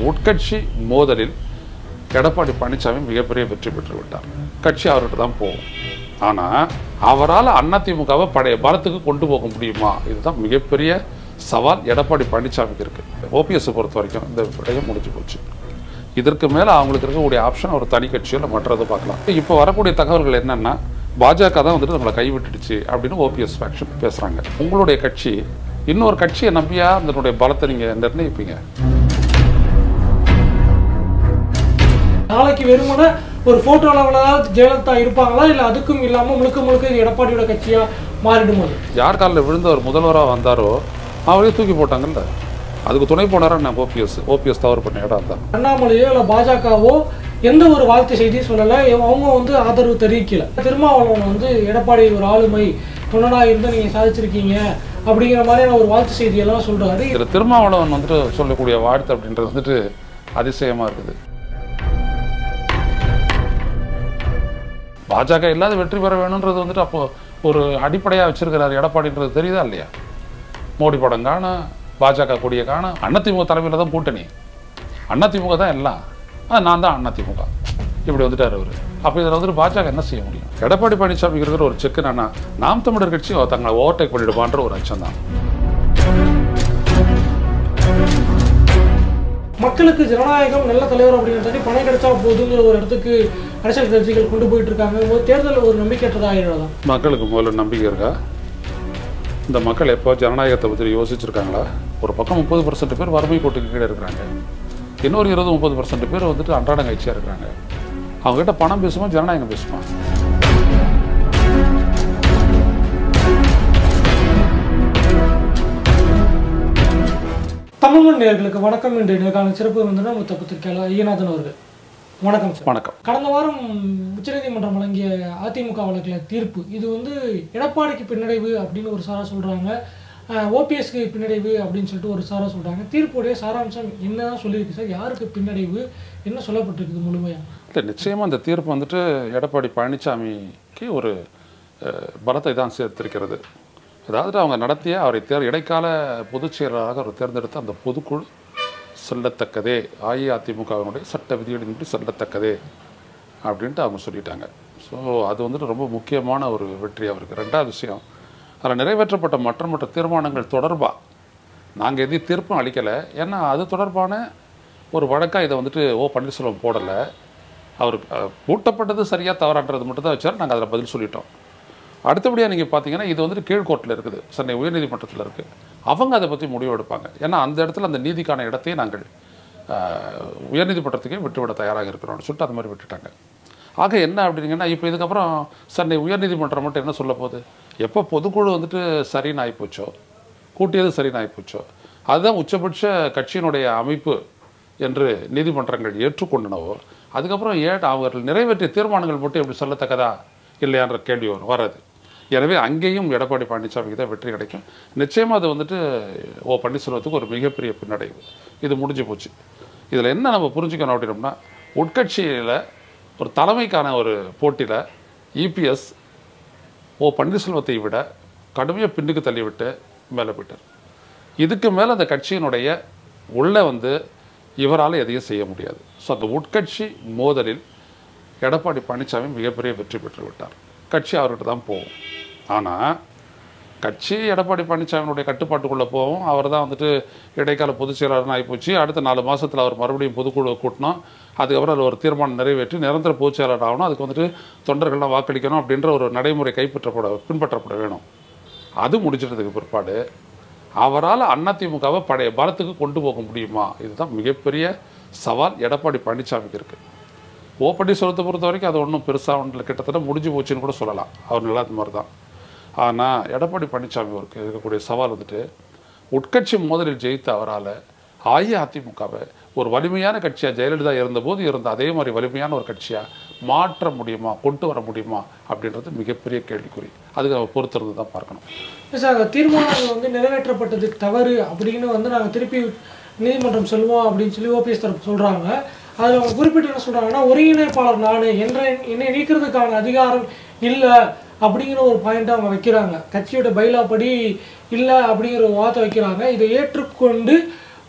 உட்கட்சி மோதலில் எடப்பாடி பழனிசாமி மிகப்பெரிய வெற்றி பெற்று விட்டார் கட்சி அவர்கிட்ட தான் போகும் ஆனால் அவரால் அதிமுகவை பழைய பலத்துக்கு கொண்டு போக முடியுமா இதுதான் மிகப்பெரிய சவால் எடப்பாடி பழனிசாமிக்கு இருக்கு ஓபிஎஸ் பொறுத்த வரைக்கும் இந்த விடயம் முடிஞ்சு போச்சு இதற்கு மேலே அவங்களுக்கு இருக்கக்கூடிய ஆப்ஷன் ஒரு தனி கட்சியோ இல்லை மற்றதை பார்க்கலாம் இப்போ வரக்கூடிய தகவல்கள் என்னன்னா பாஜக தான் வந்துட்டு நம்மளை கைவிட்டுடுச்சு அப்படின்னு ஓபிஎஸ் ஃபேக்ஷன் பேசுகிறாங்க உங்களுடைய கட்சி இன்னொரு கட்சியை நம்பியா அதனுடைய பலத்தை நீங்கள் நிர்ணயிப்பீங்க நாளைக்கு வெறுமனே ஒரு போட்டோ அளவில் ஜெயலலிதா இருப்பாங்களா இல்லை அதுக்கும் இல்லாமல் முழுக்க முழுக்க இது எடப்பாடியோட கட்சியா மாறிடுமா அது? யார் காலில் விழுந்து அவர் முதல்வராக வந்தாரோ அவரே தூக்கி போட்டாங்கல்ல அதுக்கு துணை போனாரா நான் ஓபிஎஸ் ஓபிஎஸ் தவறு பண்ண இடம் தான் அண்ணாமலையோ இல்லை பாஜகவோ எந்த ஒரு வாழ்த்து செய்தியும் சொல்லலை அவங்க வந்து ஆதரவு தெரிவிக்கல திருமாவளவன் வந்து எடப்பாடி ஒரு ஆளுமை துணனா இருந்து நீங்க சாதிச்சிருக்கீங்க அப்படிங்கிற மாதிரியான ஒரு வாழ்த்து செய்தியெல்லாம் சொல்றாரு இதில் திருமாவளவன் வந்துட்டு சொல்லக்கூடிய வாழ்த்து அப்படின்றது வந்துட்டு அதிசயமாக இருக்குது பாஜக இல்லாத வெற்றி பெற வேணுன்றது வந்துட்டு அப்போ ஒரு அடிப்படையாக வச்சிருக்கிறார் எடப்பாடின்றது தெரியுதா இல்லையா மோடி படம் காணும் பாஜக கொடியை காணும் அதிமுக தலைமையில் தான் கூட்டணி அதிமுக தான் எல்லாம் ஆ, நான் தான் அதிமுக இப்படி வந்துட்டார் அவர் அப்போ இதில் வந்துட்டு பாஜக என்ன செய்ய முடியும் எடப்பாடி பழனிசாமி இருக்கிற ஒரு செக் என்னன்னா நாம் தமிழர் கட்சி தங்களை ஓவர்டேக் பண்ணிடுவான்ற ஒரு அச்சம் தான் மக்களுக்கு ஜனநாயகம் நல்ல தலைவர் அப்படிங்கிற தாண்டி பணம் கிடைச்சா போதுங்கிற ஒரு இடத்துக்கு அரசியல் கட்சிகள் கொண்டு போயிட்டு இருக்காங்க போது தேர்தல் ஒரு நம்பிக்கையற்றதாகிடுறதா மக்களுக்கு முதல்ல நம்பிக்கை இருக்கா இந்த மக்கள் எப்போ ஜனநாயகத்தை பற்றி யோசிச்சிருக்காங்களா ஒரு பக்கம் முப்பது பர்சன்ட் பேர் வறுமை கோட்டுக்கு கீழே இருக்கிறாங்க இன்னொரு இருபது முப்பது பர்சன்ட் பேர் வந்துட்டு அன்றாட கட்சியாக இருக்கிறாங்க அவங்ககிட்ட பணம் பேசுமா ஜனநாயகம் பேசுமா தமிழ் நேயர்களுக்கு வணக்கம் இன்று நேர்காணல் சிறப்பு விருந்தினர் முத்த பத்திரிகையாளர் ஐயநாதன் அவர்கள் வணக்கம் சார் வணக்கம் கடந்த வாரம் உச்சநீதிமன்றம் வழங்கிய அதிமுக வழக்கில் தீர்ப்பு இது வந்து எடப்பாடிக்கு பின்னடைவு அப்படின்னு ஒரு சாரா சொல்றாங்க ஓபிஎஸ்க்கு பின்னடைவு அப்படின்னு சொல்லிட்டு ஒரு சாரா சொல்றாங்க தீர்ப்புடைய சாராம்சம் என்னதான் சொல்லியிருக்கு சார் யாருக்கு பின்னடைவு என்ன சொல்லப்பட்டிருக்குது முழுமையா இல்லை நிச்சயமாக இந்த தீர்ப்பு வந்துட்டு எடப்பாடி பழனிசாமிக்கு ஒரு அஹ், பலத்தை தான் சேர்த்திருக்கிறது அதாவது அவங்க நடத்திய அவரை தேர் இடைக்கால பொதுச் செயலராக அவர் தேர்ந்தெடுத்த அந்த பொதுக்குழு செல்லத்தக்கதே அஇஅதிமுகவினுடைய சட்ட விதிகளின்படி செல்லத்தக்கதே அப்படின்ட்டு அவங்க சொல்லிட்டாங்க ஸோ அது வந்துட்டு ரொம்ப முக்கியமான ஒரு வெற்றி அவருக்கு ரெண்டாவது விஷயம் அதில் நிறைவேற்றப்பட்ட மற்ற மற்ற தீர்மானங்கள் தொடர்பாக நாங்கள் எதையும் தீர்ப்பும் அளிக்கலை ஏன்னா அது தொடர்பான ஒரு வழக்காக இதை வந்துட்டு ஓ பன்னீர்செல்வம் போடலை அவர் அஹ், பூட்டப்பட்டது சரியாக தவறான்றது மட்டும் தான் வச்சார் நாங்கள் அதில் பதில் சொல்லிட்டோம் அடுத்தபடியாக நீங்கள் பார்த்தீங்கன்னா இது வந்துட்டு கீழ்கோர்ட்டில் இருக்குது சென்னை உயர்நீதிமன்றத்தில் இருக்குது அவங்க அதை பற்றி முடிவு எடுப்பாங்க ஏன்னா அந்த இடத்துல அந்த நீதிக்கான இடத்தையே நாங்கள் அஹ், உயர்நீதிமன்றத்துக்கே விட்டுவிட தயாராக இருக்கிறோம்னு சொல்லிட்டு அது மாதிரி விட்டுட்டாங்க ஆக என்ன அப்படிங்கன்னா இப்போ இதுக்கப்புறம் சென்னை உயர்நீதிமன்றம் மட்டும் என்ன சொல்ல போகுது எப்போ பொதுக்குழு வந்துட்டு சரின்னு ஆகிப்போச்சோ கூட்டியது சரின்னு ஆகிப்போச்சோ அதுதான் உச்சபட்ச கட்சியினுடைய அமைப்பு என்று நீதிமன்றங்கள் ஏற்றுக்கொண்டனவோ அதுக்கப்புறம் ஏன் அவர்கள் நிறைவேற்றிய தீர்மானங்கள் மட்டும் எப்படி சொல்லத்தக்கதா இல்லையான்ற கேள்வி வரும் வராது எனவே அங்கேயும் எடப்பாடி பழனிசாமிக்கு தான் வெற்றி கிடைக்கும் நிச்சயமாக அது வந்துட்டு ஓ பன்னீர்செல்வத்துக்கு ஒரு மிகப்பெரிய பின்னடைவு இது முடிஞ்சு போச்சு இதில் என்ன நம்ம புரிஞ்சுக்கணும் அப்படின்னோம்னா உட்கட்சியில் ஒரு தலைமைக்கான ஒரு போட்டியில் இபிஎஸ் ஓ பன்னீர்செல்வத்தை விட கடுமையாக பின்னுக்கு தள்ளிவிட்டு மேலே போயிட்டார் இதுக்கு மேலே அந்த கட்சியினுடைய உள்ளே வந்து இவரால் எதையும் செய்ய முடியாது ஸோ அந்த உட்கட்சி மோதலில் எடப்பாடி பழனிசாமி மிகப்பெரிய வெற்றி பெற்று விட்டார் கட்சி அவர்கிட்ட தான் போகும் ஆனால் கட்சி எடப்பாடி பழனிசாமியினுடைய கட்டுப்பாட்டுக்குள்ளே போகும் அவர் தான் வந்துட்டு இடைக்கால பொதுச் செயலாளர்னு ஆகிப்போச்சு அடுத்த நாலு மாசத்துல அவர் மறுபடியும் பொதுக்குழு கூட்டணும் அதுக்கப்புறம் அதில் ஒரு தீர்மானம் நிறைவேற்றி நிரந்தர பொதுச் செயலாளர் ஆகணும் அதுக்கு வந்துட்டு தொண்டர்கள்லாம் வாக்களிக்கணும் அப்படின்ற ஒரு நடைமுறை கைப்பற்றப்பட பின்பற்றப்பட வேணும் அது முடிச்சிட்டதுக்கு பிற்பாடு அவரால் அதிமுகவை பழைய பலத்துக்கு கொண்டு போக முடியுமா இதுதான் மிகப்பெரிய சவால் எடப்பாடி பழனிசாமிக்கு இருக்குது ஓ பன்னீர்செல்வத்தை பொறுத்த வரைக்கும் அது ஒன்றும் பெருசாக ஒன்றில் கிட்டத்தட்ட முடிஞ்சு போச்சுன்னு கூட சொல்லலாம் அவர் நல்லா அது மாதிரி தான் ஆனால் எடப்பாடி பழனிசாமி அவருக்கு இருக்கக்கூடிய சவால் வந்துட்டு உட்கட்சி மோதலில் ஜெயித்த அவரால் அஇஅதிமுகவை ஒரு வலிமையான கட்சியாக ஜெயலலிதா இருந்தபோது இருந்த அதே மாதிரி வலிமையான ஒரு கட்சியாக மாற்ற முடியுமா கொண்டு வர முடியுமா அப்படின்றது மிகப்பெரிய கேள்விக்குறி அதுக்கு நம்ம பொறுத்திருந்து தான் பார்க்கணும் சார் அந்த தீர்மானங்கள் வந்து நிறைவேற்றப்பட்டது தவறு அப்படின்னு வந்து நாங்கள் திருப்பி நீதிமன்றம் செல்வோம் அப்படின்னு சொல்லி ஓபிஎஸ் தரப்பு சொல்கிறாங்க அதில் அவங்க குறிப்பிட்டு என்ன சொல்கிறாங்கன்னா ஒருங்கிணைப்பாளர் நான் என்ற என்னை நீக்கிறதுக்கான அதிகாரம் இல்லை அப்படிங்கிற ஒரு பாயிண்ட்டை அவங்க வைக்கிறாங்க கட்சியோட பைலா படி இல்லை அப்படிங்கிற ஒரு வார்த்தை வைக்கிறாங்க இதை ஏற்றுக்கொண்டு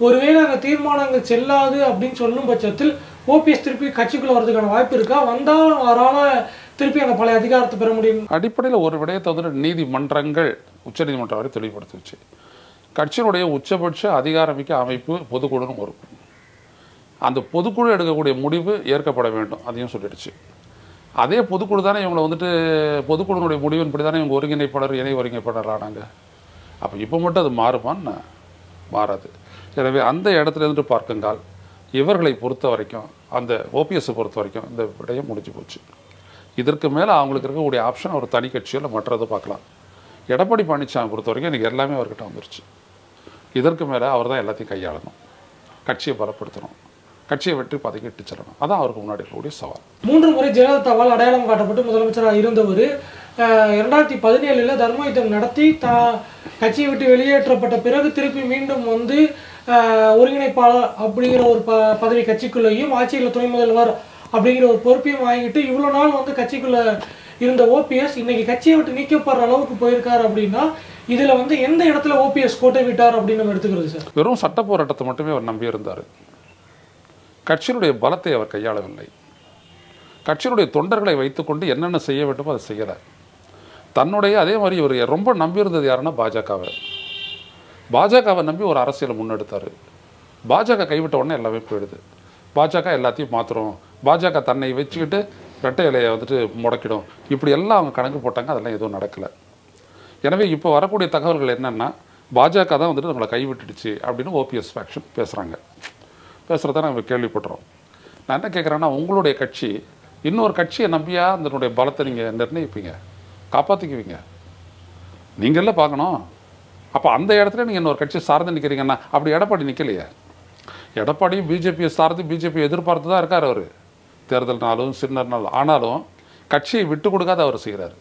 ஒருவேளை அந்த தீர்மானங்கள் செல்லாது அப்படின்னு சொல்லும் பட்சத்தில் ஓபிஎஸ் திருப்பி கட்சிக்குள்ள வரதுக்கான வாய்ப்பு இருக்கா வந்தால் அவரால் திருப்பி அந்த பழைய அதிகாரத்தை பெற முடியும் அடிப்படையில் ஒரு விடயத்தை வந்துட்டு நீதிமன்றங்கள் உச்சநீதிமன்றம் வரை தெளிவுபடுத்திச்சு கட்சியினுடைய உச்சபட்ச அதிகாரமிக்க அமைப்பு பொதுக்குழுன்னு வரும் அந்த பொதுக்குழு எடுக்கக்கூடிய முடிவு ஏற்கப்பட வேண்டும் அதையும் சொல்லிடுச்சு அதே பொதுக்குழு தானே இவங்களை வந்துட்டு பொதுக்குழுனுடைய முடிவின்படி தானே இவங்க ஒருங்கிணைப்பாளர் இணை ஒருங்கிணைப்பாளர் ஆனாங்க அப்போ இப்போ மட்டும் அது மாறுமான்னு மாறாது எனவே அந்த இடத்துல இருந்து பார்க்குங்கால் இவர்களை பொறுத்த வரைக்கும் அந்த ஓபிஎஸ்ஸை பொறுத்த வரைக்கும் இந்த விடயம் முடிஞ்சு போச்சு இதற்கு மேலே அவங்களுக்கு இருக்கக்கூடிய ஆப்ஷன் ஒரு தனி கட்சியோ இல்லை மற்றதை பார்க்கலாம் எடப்பாடி பழனிசாமி பொறுத்த வரைக்கும் எனக்கு எல்லாமே அவர்கிட்ட வந்துருச்சு இதற்கு மேலே அவர் தான் எல்லாத்தையும் கையாளணும் கட்சியை பலப்படுத்தணும் கட்சியை வெற்றி பாதைக்கு இட்டு செல்லணும் அதான் அவருக்கு முன்னாடி இருக்கக்கூடிய சவால் மூன்று முறை ஜெயலலிதாவால் அடையாளம் காட்டப்பட்டு முதலமைச்சராக இருந்தவர் இரண்டாயிரத்தி பதினேழில் தர்ம யுத்தம் நடத்தி தா கட்சியை விட்டு வெளியேற்றப்பட்ட பிறகு திருப்பி மீண்டும் வந்து அஹ், ஒருங்கிணைப்பாளர் அப்படிங்கிற ஒரு ப பதவி கட்சிக்குள்ளேயும் ஆட்சியில் துணை முதல்வர் அப்படிங்கிற ஒரு பொறுப்பையும் வாங்கிட்டு இவ்வளோ நாள் வந்து கட்சிக்குள்ள இருந்த ஓபிஎஸ் இன்னைக்கு கட்சியை விட்டு நீக்கப்படுற அளவுக்கு போயிருக்காரு அப்படின்னா இதில் வந்து எந்த இடத்துல ஓபிஎஸ் கோட்டை விட்டார் அப்படின்னு நம்ம எடுத்துக்கிறது சார் வெறும் சட்ட போராட்டத்தை மட்டுமே அவர் நம்பியிருந்தார் கட்சியினுடைய பலத்தை அவர் கையாளவில்லை கட்சியினுடைய தொண்டர்களை வைத்துக்கொண்டு என்னென்ன செய்ய வேண்டுமோ அதை செய்யலை தன்னுடைய அதே மாதிரி இவர் ரொம்ப நம்பியிருந்தது யாருன்னா பாஜகவை பாஜகவை நம்பி ஒரு அரசியலை முன்னெடுத்தார் பாஜக கைவிட்ட உடனே எல்லாமே போயிடுது பாஜக எல்லாத்தையும் மாற்றுறோம் பாஜக தன்னை வச்சுக்கிட்டு ரெட்டை இலையை வந்துட்டு முடக்கிடும் இப்படி எல்லாம் அவங்க கணக்கு போட்டாங்க அதெல்லாம் எதுவும் நடக்கலை எனவே இப்போ வரக்கூடிய தகவல்கள் என்னென்னா பாஜக தான் வந்துட்டு நம்மளை கைவிட்டுடுச்சு அப்படின்னு ஓபிஎஸ் ஃபேக்ஷன் பேசுகிறாங்க பேசுகிறத நம்ம கேள்விப்படுறோம் நான் என்ன கேட்குறேன்னா உங்களுடைய கட்சி இன்னொரு கட்சியை நம்பியா அதனுடைய பலத்தை நீங்கள் நிர்ணயிப்பீங்க காப்பாற்றிக்குவீங்க நீங்களே பார்க்கணும் அப்போ அந்த இடத்துல நீங்கள் இன்னொரு கட்சி சார்ந்து நிற்கிறீங்கன்னா அப்படி எடப்பாடி நிற்கலையே எடப்பாடியும் பிஜேபியை சார்ந்து பிஜேபி எதிர்பார்த்து தான் இருக்கார் அவர் தேர்தல்னாலும் சின்னனாலும் ஆனாலும் கட்சியை விட்டு கொடுக்காத அவர் செய்கிறார்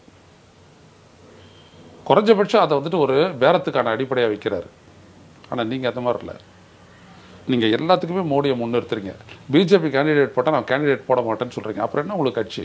குறைஞ்சபட்சம் அதை வந்துட்டு ஒரு பேரத்துக்கான அடிப்படையாக வைக்கிறாரு ஆனால் நீங்கள் அந்த மாதிரி இல்லை நீங்கள் எல்லாத்துக்குமே மோடியை முன்னிறுத்துறீங்க பிஜேபி கேண்டிடேட் போட்டால் நான் கேண்டிடேட் போட மாட்டேன்னு சொல்கிறீங்க அப்புறம் என்ன உங்களுக்கு கட்சி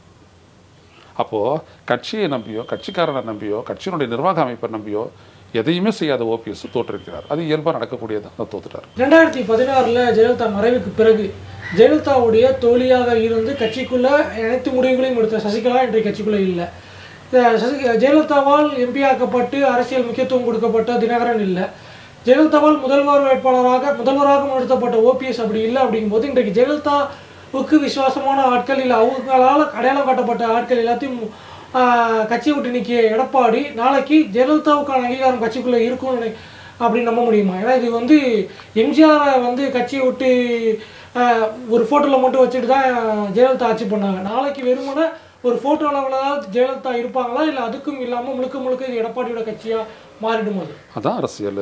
அப்போது கட்சியை நம்பியோ கட்சிக்காரனை நம்பியோ கட்சியினுடைய நிர்வாக அமைப்பை நம்பியோ எதையுமே செய்யாத ஓபிஎஸ் தோற்றிருக்கிறார் அது இயல்பாக நடக்கக்கூடியது அதை தோத்துட்டார் ரெண்டாயிரத்தி பதினாறில் ஜெயலலிதா மறைவுக்கு பிறகு ஜெயலலிதாவுடைய தோழியாக இருந்து கட்சிக்குள்ள அனைத்து முடிவுகளையும் எடுத்த சசிகலா இன்றைய கட்சிக்குள்ள இல்லை அஹ் சசி ஜெயலலிதாவால் எம்பி ஆக்கப்பட்டு அரசியல் முக்கியத்துவம் கொடுக்கப்பட்ட தினகரன் இல்லை ஜெயலலிதாவால் முதல்வர் வேட்பாளராக முதல்வராக நிறுத்தப்பட்ட ஓபிஎஸ் அப்படி இல்லை அப்படிங்கும்போது இன்றைக்கு ஜெயலலிதாவுக்கு விசுவாசமான ஆட்கள் இல்லை அவங்களால அடையாளம் காட்டப்பட்ட ஆட்கள் எல்லாத்தையும் ஆஹ், கட்சியை விட்டு நீக்கிய எடப்பாடி நாளைக்கு ஜெயலலிதாவுக்கான அங்கீகாரம் கட்சிக்குள்ளே இருக்கும்னு நினை- அப்படின்னு நம்ப முடியுமா ஏன்னா இது வந்து எம்ஜிஆரை வந்து கட்சியை விட்டு ஆஹ், ஒரு ஃபோட்டோவில் மட்டும் வச்சுட்டு தான் ஜெயலலிதா ஆட்சி பண்ணாங்க நாளைக்கு வெறுமனே ஒரு ஃபோட்டோ அளவில் தான் ஜெயலலிதா இருப்பாங்களா இல்லை அதுக்கும் இல்லாமல் முழுக்க முழுக்க இது எடப்பாடியோட கட்சியாக மாறிடும் அது அதான் அரசியல்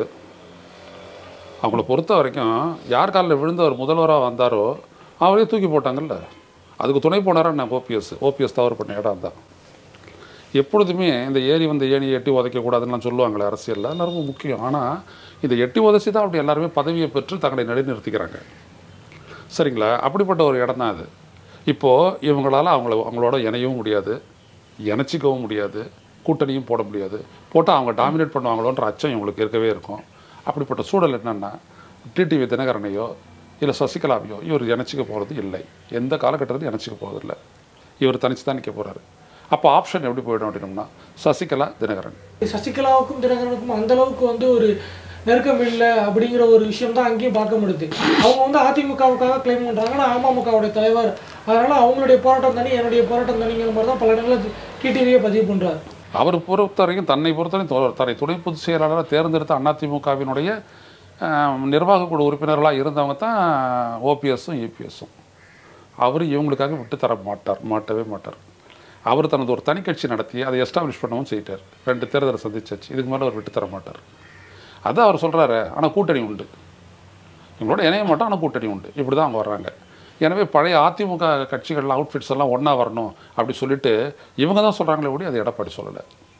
அவங்கள பொறுத்த வரைக்கும் யார் காலில் விழுந்து அவர் முதல்வராக வந்தாரோ அவரே தூக்கி போட்டாங்கல்ல அதுக்கு துணை போனாரா நான் ஓபிஎஸ் ஓபிஎஸ் தவறு பண்ண இடம் தான் எப்பொழுதுமே இந்த ஏரி வந்த ஏணியை எட்டி உதைக்கக்கூடாதுன்னு சொல்லுவாங்களே அரசியலில் அது ரொம்ப முக்கியம் ஆனால் இந்த எட்டி உதச்சி தான் அப்படி எல்லாருமே பதவியை பெற்று தங்களை நிலைநிறுத்திக்கிறாங்க சரிங்களா அப்படிப்பட்ட ஒரு இடம் தான் அது இப்போது இவங்களால அவங்கள அவங்களோட இணையவும் முடியாது இணைச்சிக்கவும் முடியாது கூட்டணியும் போட முடியாது போட்டால் அவங்க டாமினேட் பண்ணுவாங்களோன்ற அச்சம் இவங்களுக்கு இருக்கவே இருக்கும் அப்படிப்பட்ட சூழல் என்னென்னா டிடிவி தினகரனையோ இல்லை சசிகலாவையோ இவர் இணைச்சிக்க போகிறது இல்லை எந்த காலகட்டத்திலும் இணைச்சிக்க போகிறதில்ல இவர் தனிச்சு தான் நிற்க போகிறாரு அப்போ ஆப்ஷன் எப்படி போயிடும் அப்படின்னோம்னா சசிகலா தினகரன் சசிகலாவுக்கும் தினகரனுக்கும் அந்த அளவுக்கு வந்து ஒரு நெருக்கம் இல்லை அப்படிங்கிற ஒரு விஷயம் தான் அங்கேயும் பார்க்க முடியுது அவங்க வந்து அதிமுகவுக்காக கிளைம் பண்ணுறாங்க ஆனால் அமமுகவுடைய தலைவர் அதனால் அவங்களுடைய போராட்டம் தனி என்னுடைய போராட்டம் தனிங்கிற மாதிரி தான் பல இடங்களில் டிடிவியே பதிவு பண்ணுறாரு அவர் பொறுத்த வரைக்கும் தன்னை பொறுத்தவரைக்கும் தொ- தன்னை துணை பொதுச் செயலாளராக தேர்ந்தெடுத்த அதிமுகவினுடைய நிர்வாக குழு உறுப்பினர்களாக இருந்தவங்க தான் ஓபிஎஸும் இபிஎஸும் அவர் இவங்களுக்காக விட்டு தர மாட்டார் மாட்டவே மாட்டார் அவர் தனது ஒரு தனி கட்சி நடத்தி அதை எஸ்டாப்ளிஷ் பண்ணவும் செய்யிட்டார் ரெண்டு தேர்தலை சந்திச்சாச்சு இதுக்கு மேலே அவர் விட்டு தர மாட்டார் அதான் அவர் சொல்கிறாரு ஆனால் கூட்டணி உண்டு இவங்களோட இணைய மாட்டோம் ஆனால் கூட்டணி உண்டு இப்படி தான் அவங்க வர்றாங்க எனவே பழைய அதிமுக கட்சிகள் அவுட்ஃபிட்ஸ் எல்லாம் ஒன்றா வரணும் அப்படி சொல்லிட்டு இவங்க தான் சொல்கிறாங்களே ஒழிய அது எடப்பாடி சொல்லலை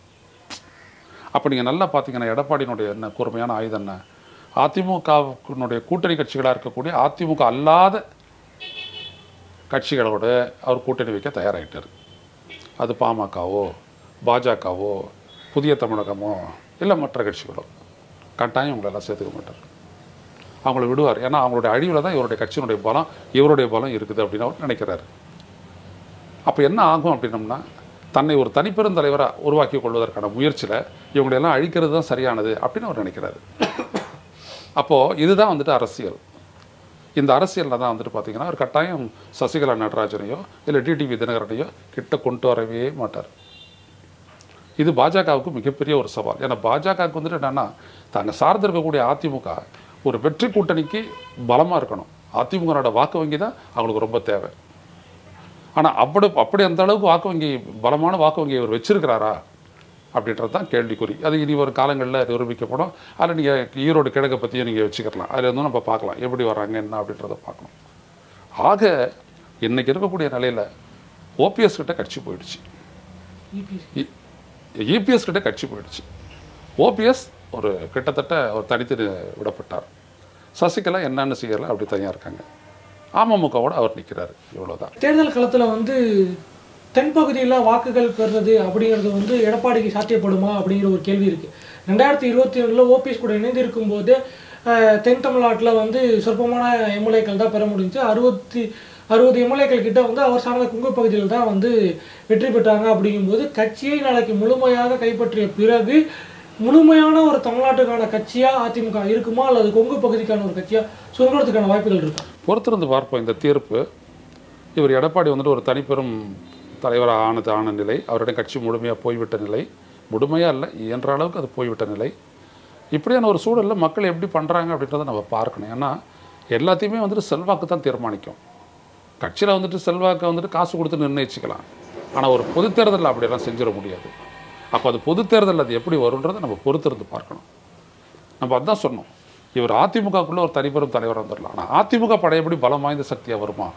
அப்போ நீங்கள் நல்லா பார்த்தீங்கன்னா எடப்பாடியினுடைய என்ன கூர்மையான ஆயுதம் என்ன அதிமுகவினுடைய கூட்டணி கட்சிகளாக இருக்கக்கூடிய அதிமுக அல்லாத கட்சிகளோடு அவர் கூட்டணி வைக்க தயாராகிட்டார் அது பாமகவோ பாஜகவோ புதிய தமிழகமோ இல்லை மற்ற கட்சிகளோ கட்டாயம் உங்களெல்லாம் சேர்த்துக்க மாட்டார் அவங்கள விடுவார் ஏன்னா அவங்களுடைய அழிவில் தான் இவருடைய கட்சியினுடைய பலம் இவருடைய பலம் இருக்குது அப்படின்னு அவர் நினைக்கிறாரு அப்போ என்ன ஆகும் அப்படின்னம்னா தன்னை ஒரு தனிப்பெரும் தலைவராக உருவாக்கி கொள்வதற்கான முயற்சியில் இவங்களெல்லாம் அழிக்கிறது தான் சரியானது அப்படின்னு அவர் நினைக்கிறாரு அப்போது இதுதான் வந்துட்டு அரசியல் இந்த அரசியலில் தான் வந்துட்டு பார்த்தீங்கன்னா ஒரு கட்டாயம் சசிகலா நடராஜனையோ இல்லை டிடிவி தினகரனையோ கிட்ட கொண்டு வரவே மாட்டார் இது பாஜகவுக்கு மிகப்பெரிய ஒரு சவால் ஏன்னா பாஜகவுக்கு வந்துட்டு என்னென்னா தாங்க சார்ந்து இருக்கக்கூடிய அதிமுக ஒரு வெற்றி கூட்டணிக்கு பலமாக இருக்கணும் அதிமுகனோட வாக்கு வங்கி தான் அவங்களுக்கு ரொம்ப தேவை ஆனால் அப்படி அப்படி அந்த அளவுக்கு வாக்கு வங்கி பலமான வாக்கு வங்கி இவர் வச்சிருக்கிறாரா அப்படின்றது தான் கேள்விக்குறி அது இனி ஒரு காலங்களில் நிரூபிக்கப்படும் அதில் நீங்கள் ஈரோடு கிழக்கை பற்றியும் நீங்கள் வச்சுக்கலாம் அதில் இருந்தும் நம்ம பார்க்கலாம் எப்படி வராங்க என்ன அப்படின்றத பார்க்கணும் ஆக இன்னைக்கு இருக்கக்கூடிய நிலையில் ஓபிஎஸ் கிட்ட கட்சி போயிடுச்சு இபிஎஸ் இபிஎஸ் கிட்ட கட்சி போயிடுச்சு ஓபிஎஸ் ஒரு கிட்டத்தட்ட ஒரு தனித்து விடப்பட்டார் சசிகலா என்னன்னு செய்யலை அப்படி தனியாக இருக்காங்க அமமுகவோட அவர் நிற்கிறாரு இவ்வளவுதான் தேர்தல் களத்தில் வந்து தென்பகுதியில் வாக்குகள் பெறுறது அப்படிங்கிறது வந்து எடப்பாடிக்கு சாத்தியப்படுமா அப்படிங்கிற ஒரு கேள்வி இருக்குது ரெண்டாயிரத்தி இருபத்தி ஒன்றில் ஓபிஎஸ் கூட இணைந்து இருக்கும்போது அஹ், தென் தமிழ்நாட்டில் வந்து சொற்பமான எம்எல்ஏக்கள் தான் பெற முடிஞ்சுச்சு அறுபத்தி அறுபது எம்எல்ஏக்கள் கிட்ட வந்து அவர் சார்ந்த குங்கு பகுதியில் தான் வந்து வெற்றி பெற்றாங்க அப்படிங்கும்போது கட்சியை நாளைக்கு முழுமையாக கைப்பற்றிய பிறகு முழுமையான ஒரு தமிழ்நாட்டுக்கான கட்சியாக அதிமுக இருக்குமா அல்லது கொங்கு பகுதிக்கான ஒரு கட்சியாக சுருங்கிறதுக்கான வாய்ப்புகள் இருக்கா பொறுத்திருந்து பார்ப்போம் இந்த தீர்ப்பு இவர் எடப்பாடி வந்துட்டு ஒரு தனிப்பெரும் தலைவராக ஆனது ஆன நிலை அவருடைய கட்சி முழுமையாக போய்விட்ட நிலை முழுமையாக இல்லை இயன்ற அளவுக்கு அது போய்விட்ட நிலை இப்படியான ஒரு சூழலில் மக்கள் எப்படி பண்ணுறாங்க அப்படின்றத நம்ம பார்க்கணும் ஏன்னா எல்லாத்தையுமே வந்துட்டு செல்வாக்கு தான் தீர்மானிக்கும் கட்சியில் வந்துட்டு செல்வாக்கை வந்துட்டு காசு கொடுத்து நிர்ணயிச்சுக்கலாம் ஆனால் ஒரு பொது தேர்தலில் அப்படியெல்லாம் செஞ்சிட முடியாது அப்போ அது பொது தேர்தலில் அது எப்படி வருன்றதை நம்ம பொறுத்திருந்து பார்க்கணும் நம்ம அதான் சொன்னோம் இவர் அதிமுகக்குள்ள ஒரு தனிப்பெரும் தலைவர் வந்துடலாம் ஆனால் அதிமுக படையப்படி பலம் வாய்ந்த சக்தியாக வருமா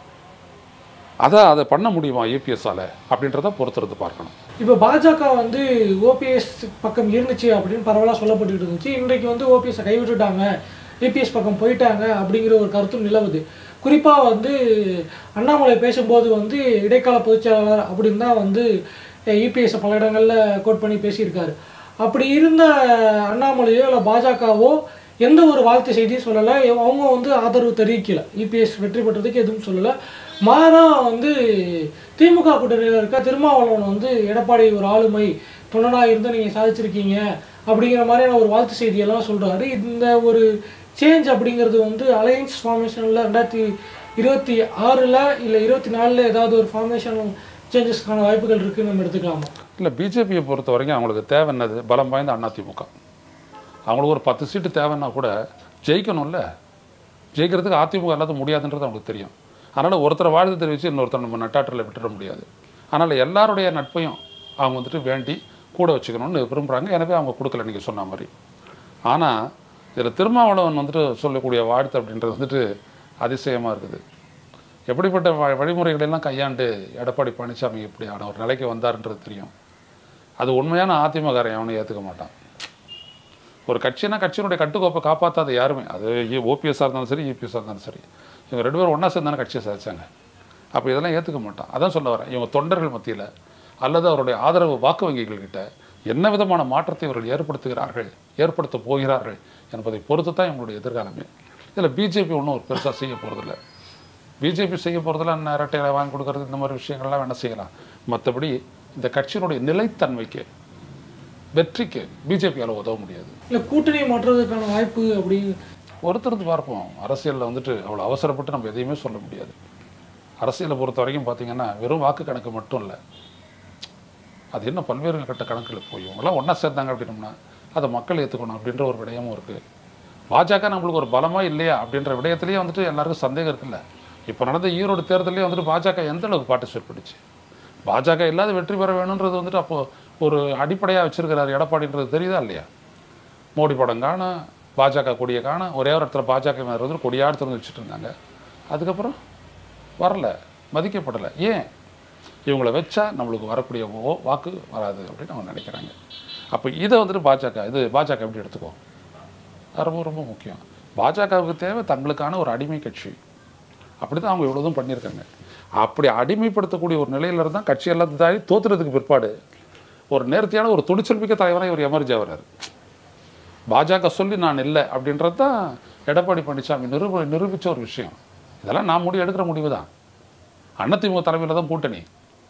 அதை அதை பண்ண முடியுமா யூபிஎஸ்ஸால் அப்படின்றத பொறுத்திருந்து பார்க்கணும் இப்போ பாஜக வந்து ஓபிஎஸ் பக்கம் இருந்துச்சு அப்படின்னு பரவலாக சொல்லப்பட்டுட்டு இருந்துச்சு இன்றைக்கு வந்து ஓபிஎஸ்ஸை கைவிட்டுட்டாங்க ஏபிஎஸ் பக்கம் போயிட்டாங்க அப்படிங்கிற ஒரு கருத்தும் நிலவுது குறிப்பாக வந்து அண்ணாமலை பேசும்போது வந்து இடைக்கால பொதுச்செயலாளர் அப்படின்னு தான் வந்து இபிஎஸ் பல இடங்களில் கோட் பண்ணி பேசியிருக்காரு அப்படி இருந்த அண்ணாமலையோ இல்லை பாஜகவோ எந்த ஒரு வாழ்த்து செய்தியும் சொல்லலை அவங்க வந்து ஆதரவு தெரிவிக்கல இபிஎஸ் வெற்றி பெற்றதுக்கு எதுவும் சொல்லலை மாறா வந்து திமுக கூட்டணியில் இருக்க திருமாவளவன் வந்து எடப்பாடி ஒரு ஆளுமை தொண்டனாக இருந்து நீங்கள் சாதிச்சிருக்கீங்க அப்படிங்கிற மாதிரியான ஒரு வாழ்த்து செய்தியெல்லாம் சொல்கிறாரு இந்த ஒரு சேஞ்ச் அப்படிங்கிறது வந்து அலையன்ஸ் ஃபார்மேஷனில் ரெண்டாயிரத்தி இருபத்தி ஆறில் இல்லை இருபத்தி நாலில் ஏதாவது ஒரு ஃபார்மேஷன் சேஞ்சஸ்க்கான வாய்ப்புகள் இருக்குன்னு நம்ம எடுத்துக்கலாமா இல்லை பிஜேபியை பொறுத்த வரைக்கும் அவங்களுக்கு தேவை என்னது பலம் வாய்ந்த அதிமுக அவங்களுக்கு ஒரு பத்து சீட்டு தேவைன்னா கூட ஜெயிக்கணும்ல ஜெயிக்கிறதுக்கு அதிமுக எல்லாத்தையும் முடியாதுன்றது அவங்களுக்கு தெரியும் அதனால் ஒருத்தரை வாழ்த்து தெரிவித்து இன்னொருத்தர் நம்ம நட்டாற்றில் விட்டுட முடியாது அதனால் எல்லாருடைய நட்பையும் அவங்க வந்துட்டு வேண்டி கூட வச்சுக்கணும்னு விரும்புகிறாங்க எனவே அவங்க கொடுக்கல நீங்கள் சொன்ன மாதிரி ஆனால் இதில் திருமாவளவன் வந்துட்டு சொல்லக்கூடிய வாழ்த்து அப்படின்றது வந்துட்டு அதிசயமாக இருக்குது எப்படிப்பட்ட வ வழிமுறைகளெல்லாம் கையாண்டு எடப்பாடி பழனிசாமி இப்படியான ஒரு நிலைக்கு வந்தாருன்றது தெரியும் அது உண்மையான அதிமுகரை அவனை ஏற்றுக்க மாட்டான் ஒரு கட்சினா கட்சியினுடைய கட்டுக்கோப்பை காப்பாற்றாத யாருமே அது ஓபிஎஸ்ஸாக இருந்தாலும் சரி இபிஎஸ்ஸாக இருந்தாலும் சரி இவங்க ரெண்டு பேரும் ஒன்றா சேர்ந்தானே கட்சியை சாதிச்சாங்க அப்போ இதெல்லாம் ஏற்றுக்க மாட்டான் அதான் சொல்ல வரேன் இவங்க தொண்டர்கள் மத்தியில் அல்லது அவருடைய ஆதரவு வாக்கு வங்கிகள் கிட்ட என்ன விதமான மாற்றத்தை இவர்கள் ஏற்படுத்துகிறார்கள் ஏற்படுத்த போகிறார்கள் என்பதை பொறுத்து தான் இவங்களுடைய எதிர்காலமே இதில் பிஜேபி ஒன்றும் ஒரு பெருசாக செய்ய போகிறதில்ல பிஜேபி செய்ய போகிறதுல இரட்டைகளை வாங்கி கொடுக்கறது இந்த மாதிரி விஷயங்கள்லாம் வேணால் செய்யலாம் மற்றபடி இந்த கட்சியினுடைய நிலைத்தன்மைக்கு வெற்றிக்கு பிஜேபியால் உதவ முடியாது இல்லை கூட்டணி மாற்றுவதற்கான வாய்ப்பு அப்படி ஒருத்தருந்து பார்ப்போம் அரசியலில் வந்துட்டு அவ்வளோ அவசரப்பட்டு நம்ம எதையுமே சொல்ல முடியாது அரசியலை பொறுத்த வரைக்கும் பார்த்தீங்கன்னா வெறும் வாக்கு கணக்கு மட்டும் இல்லை அது என்ன பல்வேறு கட்ட கணக்கில் போய் இவங்கெல்லாம் ஒன்றா சேர்ந்தாங்க அப்படின்னோம்னா அதை மக்கள் ஏற்றுக்கணும் அப்படின்ற ஒரு விடயமும் இருக்குது பாஜக நம்மளுக்கு ஒரு பலமா இல்லையா அப்படின்ற விடயத்திலேயே வந்துட்டு எல்லாருக்கும் சந்தேகம் இருக்குல்ல இப்போ நடந்த ஈரோடு தேர்தலே வந்துட்டு பாஜக எந்த அளவுக்கு பார்ட்டிசிபேட் பண்ணிச்சு பாஜக இல்லாத வெற்றி பெற வேணுன்றது வந்துட்டு அப்போ ஒரு அடிப்படையாக வச்சிருக்கிறார் எடப்பாடின்றது தெரியுதா இல்லையா மோடி படம் காண பாஜக கொடியை காண ஒரே ஒரு இடத்துல பாஜக வந்து கொடியாடு திறந்து வச்சுட்டு இருந்தாங்க அதுக்கப்புறம் வரல மதிக்கப்படலை ஏன் இவங்களை வச்சா நம்மளுக்கு வரக்கூடிய ஓ- வாக்கு வராது அப்படின்னு அவங்க நினைக்கிறாங்க அப்போ இதை வந்துட்டு பாஜக இது பாஜக எப்படி எடுத்துக்கோ அது ரொம்ப ரொம்ப முக்கியம் பாஜகவுக்கு தேவை தங்களுக்கான ஒரு அடிமை கட்சி அப்படி தான் அவங்க இவ்வளோதும் பண்ணியிருக்காங்க அப்படி அடிமைப்படுத்தக்கூடிய ஒரு நிலையில இருந்தால் கட்சி எல்லாத்தையும் தாண்டி தோத்துறதுக்கு பிற்பாடு ஒரு நேர்த்தியான ஒரு துணிச்சல் மிக்க தலைவராக இவர் எமர்ஜி ஆகிறார் பாஜக சொல்லி நான் இல்லை அப்படின்றது தான் எடப்பாடி பழனிசாமி நிரூப நிரூபித்த ஒரு விஷயம் இதெல்லாம் நான் முடிவு எடுக்கிற முடிவு தான் அதிமுக தலைமையில் தான் கூட்டணி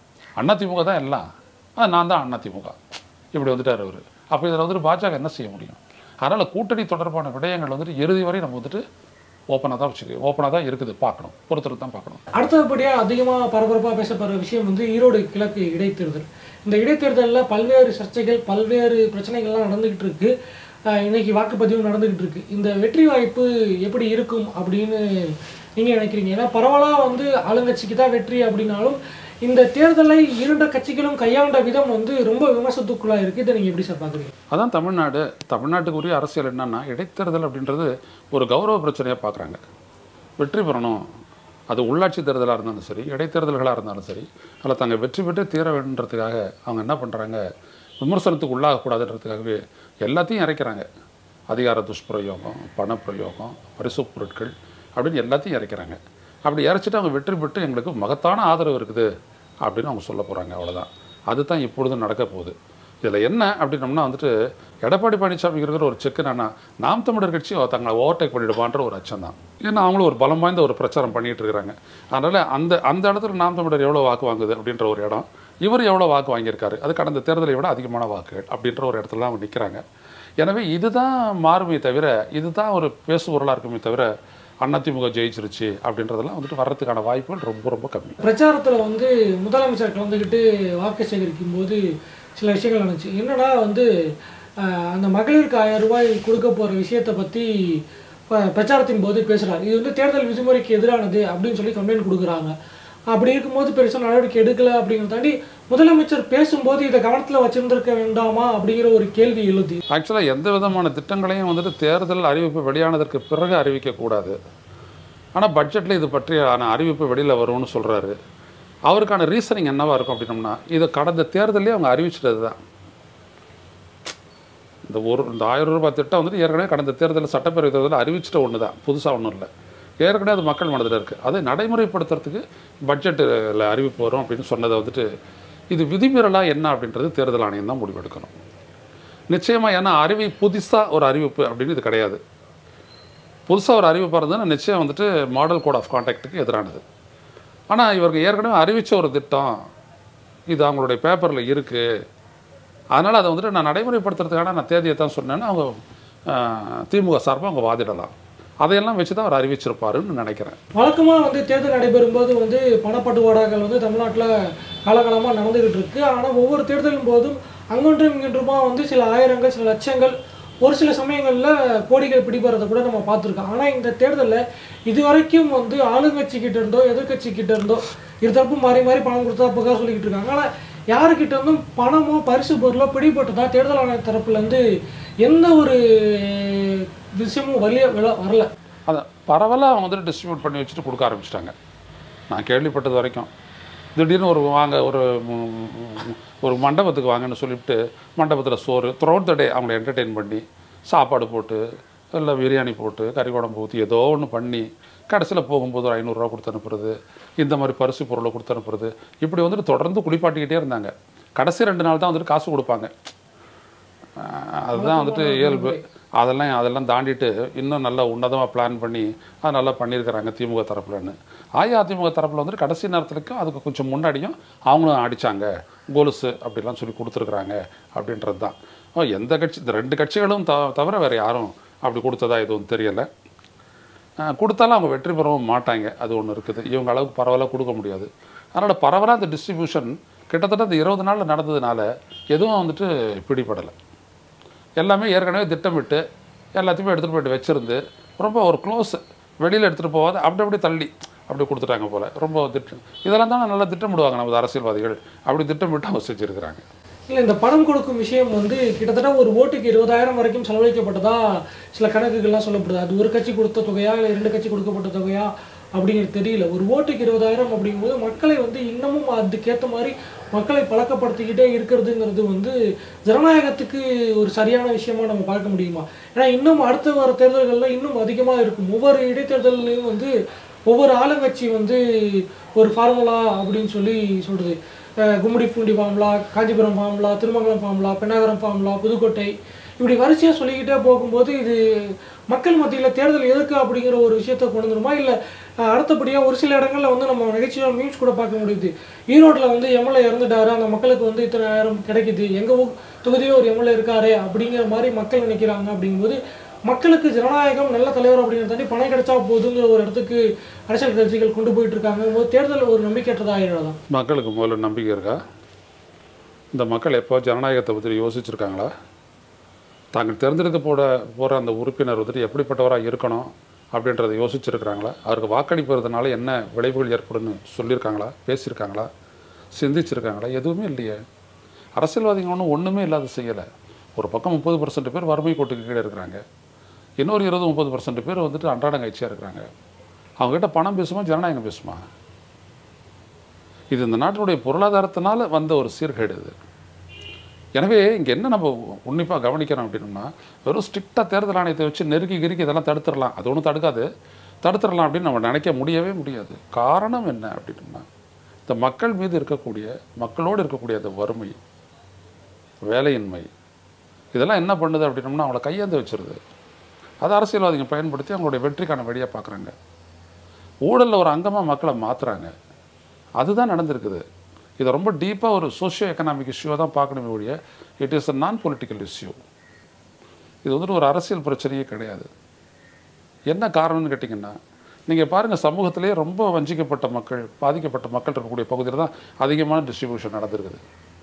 அதிமுக தான் எல்லாம் அது நான் தான் அதிமுக இப்படி வந்துட்டார் அவர் அப்போ இதில் வந்துட்டு பாஜக என்ன செய்ய முடியும் அதனால் கூட்டணி தொடர்பான விடயங்கள் வந்துட்டு இறுதி வரை நம்ம வந்துட்டு ஓப்பனாக தான் வச்சுக்க ஓப்பனாக தான் இருக்குது பார்க்கணும் பொறுத்தருக்கு தான் பார்க்கணும் அடுத்தபடியாக அதிகமாக பரபரப்பாக பேசப்படுற விஷயம் வந்து ஈரோடு கிழக்கு இடைத்தேர்தல் இந்த இடைத்தேர்தலில் பல்வேறு சர்ச்சைகள் பல்வேறு பிரச்சனைகள்லாம் நடந்துகிட்டு இருக்கு அஹ் இன்னைக்கு வாக்குப்பதிவு நடந்துகிட்டு இருக்கு இந்த வெற்றி வாய்ப்பு எப்படி இருக்கும் அப்படின்னு நீங்க நினைக்கிறீங்க ஏன்னா பரவலாக வந்து ஆளுங்கட்சிக்கு தான் வெற்றி அப்படின்னாலும் இந்த தேர்தலை இரண்டு கட்சிகளும் கையாண்ட விதம் வந்து ரொம்ப விமர்சனத்துக்குள்ளாக இருக்கு இதை நீங்க எப்படி சார் பார்க்குறீங்க அதான் தமிழ்நாடு தமிழ்நாட்டுக்கு உரிய அரசியல் என்னன்னா இடைத்தேர்தல் அப்படின்றது ஒரு கௌரவ பிரச்சனையாக பார்க்குறாங்க வெற்றி பெறணும் அது உள்ளாட்சி தேர்தலாக இருந்தாலும் சரி இடைத்தேர்தல்களாக இருந்தாலும் சரி அதில் தாங்க வெற்றி பெற்று தீர வேண்டுன்றதுக்காக அவங்க என்ன பண்ணுறாங்க விமர்சனத்துக்கு உள்ளாகக்கூடாதுன்றதுக்காகவே எல்லாத்தையும் இறைக்கிறாங்க அதிகார துஷ்பிரயோகம் பணப்பிரயோகம் பரிசு பொருட்கள் அப்படின்னு எல்லாத்தையும் இறைக்கிறாங்க அப்படி இறைச்சிட்டு அவங்க வெற்றி பெற்று எங்களுக்கு மகத்தான ஆதரவு இருக்குது அப்படின்னு அவங்க சொல்ல போகிறாங்க அவ்வளவுதான் அதுதான் இப்பொழுதும் நடக்க போகுது இதில் என்ன அப்படின்னம்னா வந்துட்டு எடப்பாடி பழனிசாமி இருக்கிற ஒரு செக் என்னன்னா நாம் தமிழர் கட்சி தங்களை ஓவர்டேக் பண்ணிடுவான்ற ஒரு அச்சம் தான் ஏன்னா அவங்களும் ஒரு பலம் வாய்ந்த ஒரு பிரச்சாரம் பண்ணிட்டு இருக்கிறாங்க அதனால் அந்த அந்த இடத்துல நாம் தமிழர் எவ்வளோ வாக்கு வாங்குது அப்படின்ற ஒரு இடம் இவர் எவ்வளோ வாக்கு வாங்கியிருக்காரு அது கடந்த தேர்தலை விட அதிகமான வாக்குகள் அப்படின்ற ஒரு இடத்துல தான் அவங்க நிற்கிறாங்க எனவே இதுதான் மாறுமே தவிர இதுதான் ஒரு பேசுபொருளாக இருக்குமே தவிர அதிமுக ஜெயிச்சிருச்சு அப்படின்றதெல்லாம் வந்துட்டு வர்றதுக்கான வாய்ப்புகள் ரொம்ப ரொம்ப கம்மி பிரச்சாரத்தில் வந்து முதலமைச்சர் கலந்துக்கிட்டு வாக்கு சேகரிக்கும் போது சில விஷயங்கள் நடந்துச்சு என்னன்னா வந்து ஆஹ், அந்த மகளிருக்கு ஆயிரம் ரூபாய் கொடுக்க போகிற விஷயத்தை பற்றி பிரச்சாரத்தின் போது பேசுகிறார் இது வந்து தேர்தல் விதிமுறைக்கு எதிரானது அப்படின்னு சொல்லி கம்ப்ளைண்ட் கொடுக்குறாங்க அப்படி இருக்கும்போது பெருசாக நடவடிக்கை எடுக்கலை அப்படிங்கிறத தாண்டி முதலமைச்சர் பேசும்போது இதை கவனத்தில் வச்சிருந்திருக்க வேண்டாமா அப்படிங்கிற ஒரு கேள்வி எழுதி ஆக்சுவலாக எந்த விதமான திட்டங்களையும் வந்துட்டு தேர்தல் அறிவிப்பு வெளியானதற்கு பிறகு அறிவிக்கக்கூடாது ஆனால் பட்ஜெட்டில் இது பற்றியான அறிவிப்பு வெளியில் வரும்னு சொல்கிறாரு அவருக்கான ரீசனிங் என்னவா இருக்கும் அப்படின்னம்னா இது கடந்த தேர்தலே அவங்க அறிவிச்சிட்டது தான் இந்த ஒரு இந்த ஆயிரம் ரூபாய் திட்டம் வந்துட்டு ஏற்கனவே கடந்த தேர்தலில் சட்டப்பேரவை தேர்தலில் அறிவிச்சிட்ட ஒன்று தான் புதுசாக ஒன்றும் இல்லை ஏற்கனவே அது மக்கள் மனதில் இருக்குது அதை நடைமுறைப்படுத்துறதுக்கு பட்ஜெட்டில் அறிவிப்பு வரும் அப்படின்னு சொன்னதை வந்துட்டு இது விதிமீறலா என்ன அப்படின்றது தேர்தல் ஆணையம் தான் முடிவெடுக்கணும் நிச்சயமாக ஏன்னா அறிவி புதுசாக ஒரு அறிவிப்பு அப்படின்னு இது கிடையாது புதுசாக ஒரு அறிவிப்பாக இருந்ததுன்னா நிச்சயம் வந்துட்டு மாடல் கோட் ஆஃப் கான்டாக்ட்டுக்கு எதிரானது ஆனால் இவருக்கு ஏற்கனவே அறிவித்த ஒரு திட்டம் இது அவங்களுடைய பேப்பரில் இருக்குது அதனால் அதை வந்துட்டு நான் நடைமுறைப்படுத்துறதுக்கான நான் தேதியை தான் சொன்னேன்னு அவங்க ஆஹ், திமுக சார்பாக அவங்க வாதிடலாம் அதையெல்லாம் வச்சு தான் அவர் அறிவிச்சிருப்பாருன்னு நினைக்கிறேன் வழக்கமாக வந்து தேர்தல் நடைபெறும் போது வந்து பணப்பட்டுவாடாக்கள் வந்து தமிழ்நாட்டில் காலகாலமாக நடந்துகிட்டு இருக்கு ஆனால் ஒவ்வொரு தேர்தலும் போதும் அங்கொன்றும் இங்கொன்றுமா வந்து சில ஆயிரங்கள் சில லட்சங்கள் ஒரு சில சமயங்களில் கோடிகள் பிடிபடுறதை கூட நம்ம பார்த்துருக்கோம் ஆனால் இந்த தேர்தலில் இதுவரைக்கும் வந்து ஆளுங்கட்சி கிட்ட இருந்தோ எதிர்க்கட்சி கிட்ட இருந்தோ இருதரப்பும் மாறி மாறி பணம் கொடுத்தா புகார் சொல்லிக்கிட்டு இருக்காங்க ஆனால் யாருக்கிட்ட இருந்தும் பணமோ பரிசு பொருளோ பிடிபட்டதா தேர்தல் ஆணைய தரப்புலேருந்து எந்த ஒரு விஷயமும் வெளியே வரல அதை பரவலாக அவங்க வந்துட்டு டிஸ்ட்ரிபியூட் பண்ணி வச்சுட்டு கொடுக்க ஆரம்பிச்சிட்டாங்க நான் கேள்விப்பட்டது வரைக்கும் திடீர்னு ஒரு வாங்க ஒரு ம், ம், ஒரு மண்டபத்துக்கு வாங்கன்னு சொல்லிவிட்டு மண்டபத்தில் சோறு த்ரோட் த டே அவங்கள என்டர்டெயின் பண்ணி சாப்பாடு போட்டு இல்லை பிரியாணி போட்டு கறி குழம்பு ஊற்றி ஏதோ ஒன்று பண்ணி கடைசியில் போகும்போது ஒரு ஐநூறுரூவா கொடுத்து அனுப்புறது இந்த மாதிரி பரிசு பொருளை கொடுத்து அனுப்புறது இப்படி வந்துட்டு தொடர்ந்து குளிப்பாட்டிக்கிட்டே இருந்தாங்க கடைசி ரெண்டு நாள் தான் வந்துட்டு காசு கொடுப்பாங்க ஆஹ் அதுதான் வந்துட்டு இயல்பு அதெல்லாம் அதெல்லாம் தாண்டிட்டு இன்னும் நல்லா உன்னதமாக பிளான் பண்ணி அது நல்லா பண்ணியிருக்கிறாங்க திமுக தரப்புலன்னு அஇஅதிமுக தரப்பில் வந்துட்டு கடைசி நேரத்துலைக்கும் அதுக்கு கொஞ்சம் முன்னாடியும் அவங்களும் அடித்தாங்க கொலுசு அப்படிலாம் சொல்லி கொடுத்துருக்குறாங்க அப்படின்றது தான் ஓ, எந்த கட்சி இந்த ரெண்டு கட்சிகளும் த தவிர வேறு யாரும் அப்படி கொடுத்ததா எதுவும் தெரியலை ஆஹ் கொடுத்தாலும் அவங்க வெற்றி பெறவும் மாட்டாங்க அது ஒன்று இருக்குது இவங்க அளவுக்கு பரவலாக கொடுக்க முடியாது அதனால் பரவலாக அந்த டிஸ்ட்ரிபியூஷன் கிட்டத்தட்ட இந்த இருபது நாளில் நடந்ததுனால எதுவும் வந்துட்டு பிடிபடலை எல்லாமே ஏற்கனவே திட்டமிட்டு எல்லாத்தையுமே எடுத்துகிட்டு போயிட்டு வச்சுருந்து ரொம்ப ஒரு க்ளோஸ் வெளியில் எடுத்துகிட்டு போகாத அப்படி அப்படியே தள்ளி அப்படி கொடுத்துட்டாங்க போல் ரொம்ப திட்டம் இதெல்லாம் தான் நல்லா திட்டமிடுவாங்க நமது அரசியல்வாதிகள் அப்படி திட்டமிட்டு அவங்க செஞ்சுருக்கிறாங்க இல்லை இந்த பணம் கொடுக்கும் விஷயம் வந்து கிட்டத்தட்ட ஒரு ஓட்டுக்கு இருபதாயிரம் வரைக்கும் செலவழிக்கப்பட்டதா சில கணக்குகள்லாம் சொல்லப்படுது அது ஒரு கட்சி கொடுத்த தொகையா இல்லை ரெண்டு கட்சி கொடுக்கப்பட்ட தொகையா அப்படிங்கிறது தெரியல ஒரு ஓட்டுக்கு இருபதாயிரம் அப்படிங்கும்போது மக்களை வந்து இன்னமும் அதுக்கேற்ற மாதிரி மக்களை பழக்கப்படுத்திக்கிட்டே இருக்கிறதுங்கிறது வந்து ஜனநாயகத்துக்கு ஒரு சரியான விஷயமா நம்ம பார்க்க முடியுமா ஏன்னா இன்னும் அடுத்த வர தேர்தல்களில் இன்னும் அதிகமாக இருக்கும் ஒவ்வொரு இடைத்தேர்தல்லையும் வந்து ஒவ்வொரு ஆளுங்கட்சி வந்து ஒரு ஃபார்முலா அப்படின்னு சொல்லி சொல்றது அஹ் Gummidipoondi formula Kanchipuram formula Thirumangalam formula Pennagaram formula Pudukkottai இப்படி வரிசையாக சொல்லிக்கிட்டே போகும்போது இது மக்கள் மத்தியில் தேர்தல் எதுக்கு அப்படிங்கிற ஒரு விஷயத்தை கொண்டு வந்துருமா இல்லை அடுத்தபடியாக ஒரு சில இடங்களில் வந்து நம்ம நகைச்சுவை மீம்ஸ் கூட பார்க்க முடியுது ஈரோட்டில் வந்து எம்எல்ஏ இறந்துட்டாரு அந்த மக்களுக்கு வந்து இத்தனை ஆயிரம் கிடைக்குது எங்கள் ஊர் தொகுதியில் ஒரு எம்எல்ஏ இருக்காரு அப்படிங்கிற மாதிரி மக்கள் நினைக்கிறாங்க அப்படிங்கும்போது மக்களுக்கு ஜனநாயகம் நல்ல தலைவர் அப்படிங்கிறத தாண்டி பணம் கிடைச்சா போதுங்கிற ஒரு இடத்துக்கு அரசியல் கட்சிகள் கொண்டு போயிட்டு இருக்காங்க போது தேர்தல் ஒரு நம்பிக்கையற்றதா ஆயிடுறதா மக்களுக்கு முதல்ல நம்பிக்கை இருக்கா இந்த மக்கள் எப்போ ஜனநாயகத்தை பற்றி யோசிச்சிருக்காங்களா தாங்கள் தேர்ந்தெடுக்க போட போகிற அந்த உறுப்பினர் வந்துட்டு எப்படிப்பட்டவராக இருக்கணும் அப்படின்றத யோசிச்சிருக்கிறாங்களா அவருக்கு வாக்களிப்பதுனால என்ன விளைவுகள் ஏற்படும்னு சொல்லியிருக்காங்களா பேசியிருக்காங்களா சிந்திச்சிருக்காங்களா எதுவுமே இல்லையே அரசியல்வாதிங்க ஒன்றும் ஒன்றுமே இல்லாத செய்யலை ஒரு பக்கம் முப்பது பர்சன்ட் பேர் வறுமை கோட்டுக்கு கீழே இருக்கிறாங்க இன்னொரு இருபது முப்பது பர்சன்ட் பேர் வந்துட்டு அன்றாட கட்சியாக இருக்கிறாங்க அவங்ககிட்ட பணம் பேசுமா ஜனநாயகம் பேசுமா இது இந்த நாட்டினுடைய பொருளாதாரத்தினால வந்த ஒரு சீர்கேடு இது எனவே இங்கே என்ன நம்ம உன்னிப்பாக கவனிக்கிறோம் அப்படின்னோம்னா வெறும் ஸ்ட்ரிக்டாக தேர்தல் ஆணையத்தை வச்சு நெருக்கி கிருக்கி இதெல்லாம் தடுத்துடலாம் அது ஒன்றும் தடுக்காது தடுத்துடலாம் அப்படின்னு நம்ம நினைக்க முடியவே முடியாது காரணம் என்ன அப்படின்னோம்னா இந்த மக்கள் மீது இருக்கக்கூடிய மக்களோடு இருக்கக்கூடிய அந்த வறுமை வேலையின்மை இதெல்லாம் என்ன பண்ணுது அப்படின்னோம்னா அவங்கள கையேந்து வச்சிருது அதை அரசியல்வாதிங்க பயன்படுத்தி அவங்களுடைய வெற்றிக்கான வழியாக பார்க்குறாங்க ஊழலில் ஒரு அங்கமாக மக்களை மாற்றுறாங்க அதுதான் நடந்திருக்குது இதை ரொம்ப டீப்பாக ஒரு சோஷியோ எக்கனாமிக் இஷ்யூவாக தான் பார்க்கணுமே ஒழிய இட் இஸ் அ நான் பொலிட்டிக்கல் இஷ்யூ இது வந்துட்டு ஒரு அரசியல் பிரச்சனையே கிடையாது என்ன காரணம்னு கேட்டிங்கன்னா நீங்கள் பாருங்கள் சமூகத்திலே ரொம்ப வஞ்சிக்கப்பட்ட மக்கள் பாதிக்கப்பட்ட மக்கள் இருக்கக்கூடிய பகுதியில் தான் அதிகமான டிஸ்ட்ரிபியூஷன் நடந்திருக்குது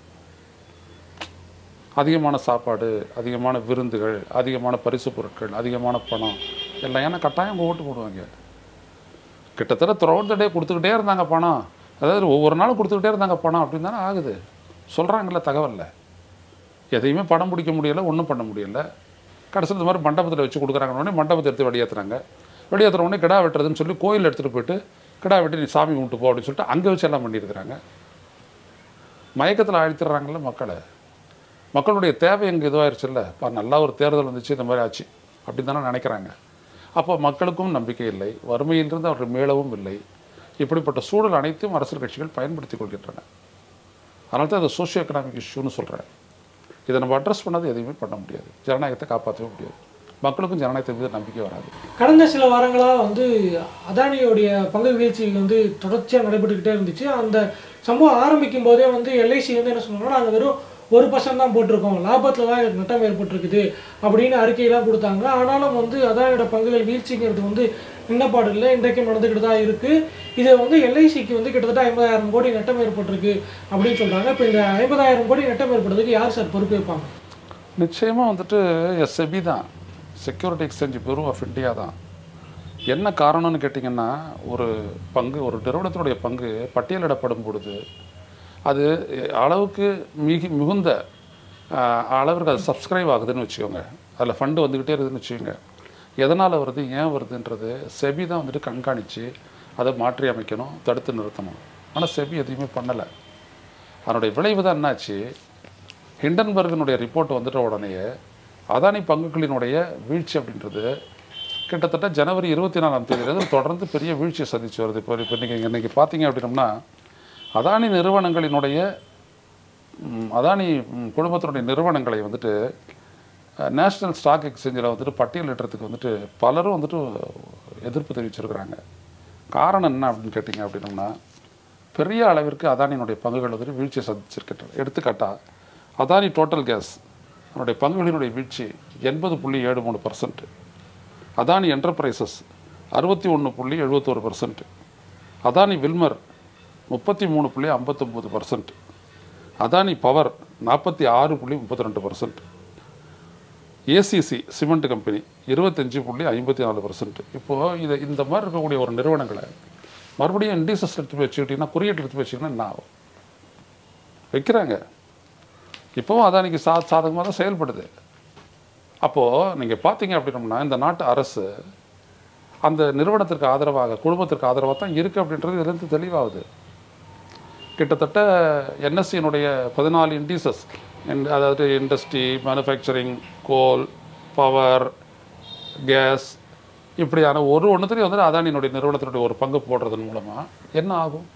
அதிகமான சாப்பாடு அதிகமான விருந்துகள் அதிகமான பரிசு பொருட்கள் அதிகமான பணம் எல்லாம் ஏன்னா கட்டாயம் அவங்க ஓட்டு போடுவாங்க கிட்டத்தட்ட த்ரோட் டே கொடுத்துக்கிட்டே இருந்தாங்க பணம் அதாவது ஒவ்வொரு நாளும் கொடுத்துக்கிட்டே இருந்தாங்க பணம் அப்படின்னு தானே ஆகுது சொல்கிறாங்கல்ல தகவலில் எதையுமே படம் பிடிக்க முடியல ஒன்றும் பண்ண முடியல கடைசியில் இந்த மாதிரி மண்டபத்தில் வச்சு கொடுக்குறாங்கன்னு உடனே மண்டபத்தை எடுத்து வெளியேற்றுறாங்க வெளியேற்றுற உடனே கிடா வெட்டுறதுன்னு சொல்லி கோயில் எடுத்துகிட்டு போயிட்டு கிடா வெட்டி நீ சாமி கும்பிட்டு போ அப்படின்னு சொல்லிட்டு அங்கே வச்சு எல்லாம் பண்ணியிருக்கிறாங்க மயக்கத்தில் ஆழ்த்திடுறாங்கல்ல மக்களை மக்களுடைய தேவை எங்கே இதுவாயிருச்சுல்ல பா நல்லா ஒரு தேர்தல் வந்துச்சு இந்த மாதிரி ஆச்சு அப்படின்னு தானே நினைக்கிறாங்க அப்போ மக்களுக்கும் நம்பிக்கை இல்லை வறுமையிலிருந்து அவர்கள் மீளவும் இல்லை இப்படிப்பட்ட சூழல் அனைத்தும் அரசியல் கட்சிகள் பயன்படுத்திக் கொள்கின்றன அதனால தான் அதை சோஷியோ எக்கனாமிக் இஷ்யூன்னு சொல்கிறேன் இதை நம்ம அட்ரஸ் பண்ணது எதையுமே பண்ண முடியாது ஜனநாயகத்தை காப்பாற்றவே முடியாது மக்களுக்கும் ஜனநாயகத்தை மீது நம்பிக்கை வராது கடந்த சில வாரங்களாக வந்து அதானியோடைய பங்கு வீழ்ச்சி வந்து தொடர்ச்சியாக நடைபெற்றுக்கிட்டே இருந்துச்சு அந்த சம்பவம் ஆரம்பிக்கும் போதே வந்து எல்ஐசி வந்து என்ன சொன்னாங்கன்னா நாங்கள் வெறும் ஒரு பர்சன்ட் தான் போட்டிருக்கோம் லாபத்தில் தான் எனக்கு நட்டம் ஏற்பட்டிருக்குது அப்படின்னு அறிக்கையெல்லாம் கொடுத்தாங்க ஆனாலும் வந்து அதானியோட பங்குகள் வீழ்ச்சிங்கிறது வந்து நின்னப்பாடு இல்லை இன்றைக்கும் நடந்துக்கிட்டு தான் இருக்குது இது வந்து எல்ஐசிக்கு வந்து கிட்டத்தட்ட ஐம்பதாயிரம் கோடி நட்டம் ஏற்பட்டிருக்கு அப்படின்னு சொல்கிறாங்க இப்போ இந்த ஐம்பதாயிரம் கோடி நட்டம் ஏற்படுறதுக்கு யார் சார் பொறுப்பேற்பாங்க நிச்சயமாக வந்துட்டு எஸ்எபி தான் security exchange bureau of India தான் என்ன காரணம்னு கேட்டிங்கன்னா ஒரு பங்கு ஒரு நிறுவனத்தினுடைய பங்கு பட்டியலிடப்படும் பொழுது அது அளவுக்கு மிகு மிகுந்த ஆஹ், அளவிற்கு அது சப்ஸ்கிரைப் ஆகுதுன்னு வச்சுக்கோங்க அதில் ஃபண்டு வந்துக்கிட்டே இருக்குதுன்னு வச்சுக்கோங்க எதனால் வருது ஏன் வருதுன்றது செபி தான் வந்துட்டு கண்காணித்து அதை மாற்றி அமைக்கணும் தடுத்து நிறுத்தணும் ஆனால் செபி எதையுமே பண்ணலை அதனுடைய விளைவு தான் என்னாச்சு ஹிண்டன்பர்கினுடைய ரிப்போர்ட் வந்துட்ட உடனேயே அதானி பங்குகளினுடைய வீழ்ச்சி அப்படின்றது கிட்டத்தட்ட ஜனவரி இருபத்தி நாலாம் தேதியிலிருந்து தொடர்ந்து பெரிய வீழ்ச்சியை சந்திச்சு வருது இப்போ இப்போ நீங்கள் இன்றைக்கி பார்த்தீங்க அப்படின்னம்னா அதானி நிறுவனங்களினுடைய ம், அதானி ம், குழுமத்தினுடைய நிறுவனங்களை வந்துட்டு நேஷ்னல் ஸ்டாக் எக்ஸ்சேஞ்சில் வந்துட்டு பட்டியலிடுறதுக்கு வந்துட்டு பலரும் வந்துட்டு எதிர்ப்பு தெரிவிச்சிருக்கிறாங்க காரணம் என்ன அப்படின்னு கேட்டிங்க அப்படின்னம்னா பெரிய அளவிற்கு அதானியினுடைய பங்குகள் வந்துட்டு வீழ்ச்சியை சந்திச்சிருக்கின்றன எடுத்துக்காட்டா அதானி டோட்டல் கேஸ் அதனுடைய பங்குகளினுடைய வீழ்ச்சி எண்பது புள்ளி ஏழு மூணு பர்சன்ட் அதானி என்டர்பிரைசஸ் அறுபத்தி ஒன்று புள்ளி எழுபத்தோரு பர்சன்ட் அதானி வில்மர் முப்பத்தி மூணு புள்ளி ஐம்பத்தொம்போது பர்சன்ட் அதானி பவர் நாற்பத்தி ஆறு புள்ளி முப்பத்தி ரெண்டு பர்சன்ட் ஏசிசி சிமெண்ட் கம்பெனி இருபத்தஞ்சு புள்ளி ஐம்பத்தி நாலு பர்சன்ட் இப்போது இதை இந்த மாதிரி இருக்கக்கூடிய ஒரு நிறுவனங்களை மறுபடியும் இண்டிசஸ் எடுத்து போய் வச்சுக்கிட்டிங்கன்னா குறியீட்டு எடுத்து போய் வச்சிங்கன்னா என்ன ஆகும் வைக்கிறாங்க இப்போவும் அதானிக்கு சா சாதகமாக தான் செயல்படுது அப்போது நீங்கள் பார்த்தீங்க அப்படின்னம்னா இந்த நாட்டு அரசு அந்த நிறுவனத்திற்கு ஆதரவாக குழுமத்திற்கு ஆதரவாக தான் இருக்குது அப்படின்றது இதுலேருந்து தெளிவாகுது கிட்டத்தட்ட என்எஸ்சியினுடைய பதினாலு இண்டீசஸ் அதாவது industry manufacturing coal power gas இப்படியான ஒரு ஒன்றுத்துலேயும் வந்து அதானியினுடைய நிறுவனத்தினுடைய ஒரு பங்கு போடுறதன் மூலமாக என்ன ஆகும்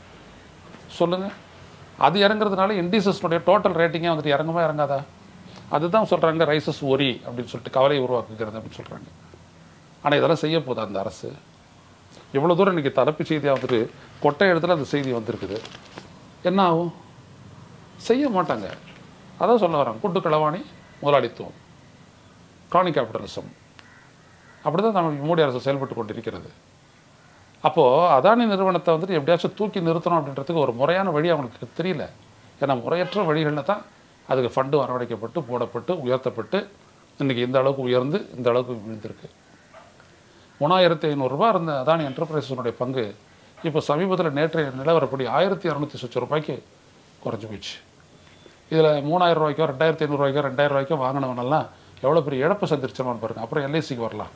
சொல்லுங்கள் அது இறங்குறதுனால இண்டீசஸ்னுடைய டோட்டல் ரேட்டிங்கே வந்துட்டு இறங்குமா இறங்காதா அதுதான் சொல்கிறாங்க ரைசஸ் ஒரி அப்படின்னு சொல்லிட்டு கவலை உருவாக்குகிறது அப்படின்னு சொல்கிறாங்க ஆனால் இதெல்லாம் செய்ய போதா அந்த அரசு எவ்வளோ தூரம் இன்றைக்கி தலைப்பு செய்தியாக வந்துட்டு கொட்டை இடத்துல அந்த செய்தி வந்திருக்குது என்ன ஆகும் செய்ய மாட்டாங்க அதான் சொல்ல வரேன் கூட்டு களவாணி முதலாளித்துவம் காணி கேபிட்டலிசம் அப்படி தான் நம்ம மோடி அரசு செயல்பட்டு கொண்டிருக்கிறது அப்போது அதானி நிறுவனத்தை வந்துட்டு எப்படியாச்சும் தூக்கி நிறுத்தணும் அப்படின்றதுக்கு ஒரு முறையான வழி அவங்களுக்கு தெரியல ஏன்னா முறையற்ற வழிகளில் தான் அதுக்கு ஃபண்டு வரவழைக்கப்பட்டு போடப்பட்டு உயர்த்தப்பட்டு இன்றைக்கி இந்த அளவுக்கு உயர்ந்து இந்த அளவுக்கு விழுந்திருக்கு மூணாயிரத்தி ஐநூறுரூபா இருந்த அதானி என்டர்பிரைஸனுடைய பங்கு இப்போ சமீபத்தில் நேற்றைய நிலவரப்படி ஆயிரத்தி இரநூத்தி சொச்ச ரூபாய்க்கு குறைஞ்சி போயிடுச்சு இதில் மூணாயிரம் ரூபாய்க்கோ ரெண்டாயிரத்தி ஐநூறுரூவாய்க்கோ ரெண்டாயிரம் ரூபாய்க்கோ வாங்கினவனெல்லாம் எவ்வளோ பெரிய இழப்பு சந்திரிச்சோம்னு பாருங்க அப்புறம் எல்ஐசிக்கு வரலாம்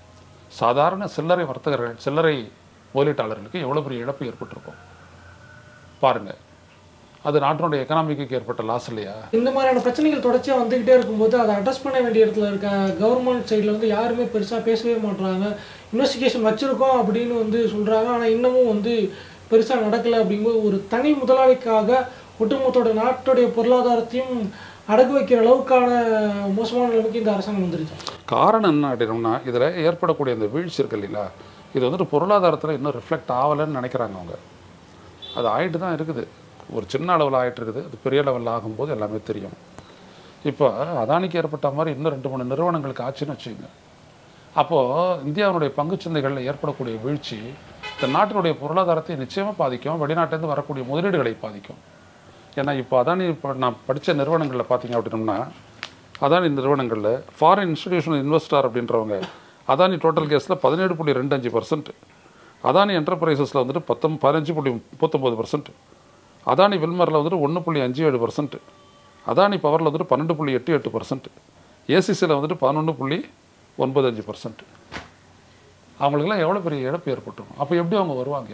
சாதாரண சில்லறை வர்த்தகர்கள் சில்லறை முதலீட்டாளர்களுக்கு எவ்வளோ பெரிய இழப்பு ஏற்பட்டிருக்கும் பாருங்க அது நாட்டினுடைய எக்கனாமிக்கு ஏற்பட்ட லாஸ் இல்லையா இந்த மாதிரியான பிரச்சனைகள் தொடர்ச்சியாக வந்துக்கிட்டே இருக்கும்போது அதை அட்ரஸ் பண்ண வேண்டிய இடத்துல இருக்க கவர்மெண்ட் சைடில் வந்து யாருமே பெருசாக பேசவே மாட்றாங்க இன்வெஸ்டிகேஷன் வச்சுருக்கோம் அப்படின்னு வந்து சொல்கிறாங்க ஆனால் இன்னமும் வந்து பெருசாக நடக்கலை அப்படிங்கும்போது ஒரு தனி முதலாளிக்காக ஒட்டுமொத்தோட நாட்டுடைய பொருளாதாரத்தையும் அடகு வைக்கிற அளவுக்கான மோசமான நிலைமைக்கு இந்த அரசாங்கம் வந்துருச்சு காரணம் என்ன அப்படின்னோம்னா இதில் ஏற்படக்கூடிய இந்த வீழ்ச்சி இருக்கு இல்லைங்களா இது வந்துட்டு பொருளாதாரத்தில் இன்னும் ரிஃப்ளெக்ட் ஆகலைன்னு நினைக்கிறாங்க அவங்க அது ஆயிட்டு தான் இருக்குது ஒரு சின்ன அளவில் ஆயிட்டு இருக்குது அது பெரிய லெவலில் ஆகும்போது எல்லாமே தெரியும் இப்போ அதானிக்கு ஏற்பட்ட மாதிரி இன்னும் ரெண்டு மூணு நிறுவனங்களுக்கு ஆச்சுன்னு வச்சுக்கோங்க அப்போது இந்தியாவுடைய பங்குச்சந்தைகளில் ஏற்படக்கூடிய வீழ்ச்சி இந்த நாட்டினுடைய பொருளாதாரத்தை நிச்சயமாக பாதிக்கும் வெளிநாட்டிலேருந்து வரக்கூடிய முதலீடுகளை பாதிக்கும் ஏன்னா இப்போ அதானி இப்போ நான் படித்த நிறுவனங்களில் பார்த்தீங்க அப்படின்னோம்னா அதானி நிறுவனங்களில் ஃபாரின் இன்ஸ்டிடியூஷனல் இன்வெஸ்டார் அப்படின்றவங்க அதானி டோட்டல் கேஸில் பதினேழு புள்ளி ரெண்டு அஞ்சு பர்சன்ட் அதானி என்டர்பிரைசஸில் வந்துட்டு பத்தொம் பதினஞ்சு புள்ளி முப்பத்தொம்போது பர்சன்ட் அதானி வில்மரில் வந்துட்டு ஒன்று புள்ளி அஞ்சு ஏழு பர்சன்ட் அதானி பவரில் வந்துட்டு பன்னெண்டு புள்ளி எட்டு எட்டு பர்சன்ட் ஏசிசியில் வந்துட்டு பதினொன்று புள்ளி ஒன்பது அஞ்சு பர்சன்ட் அவங்களுக்கெல்லாம் எவ்வளோ பெரிய இழப்பு ஏற்பட்டுரும் அப்போ எப்படி அவங்க வருவாங்க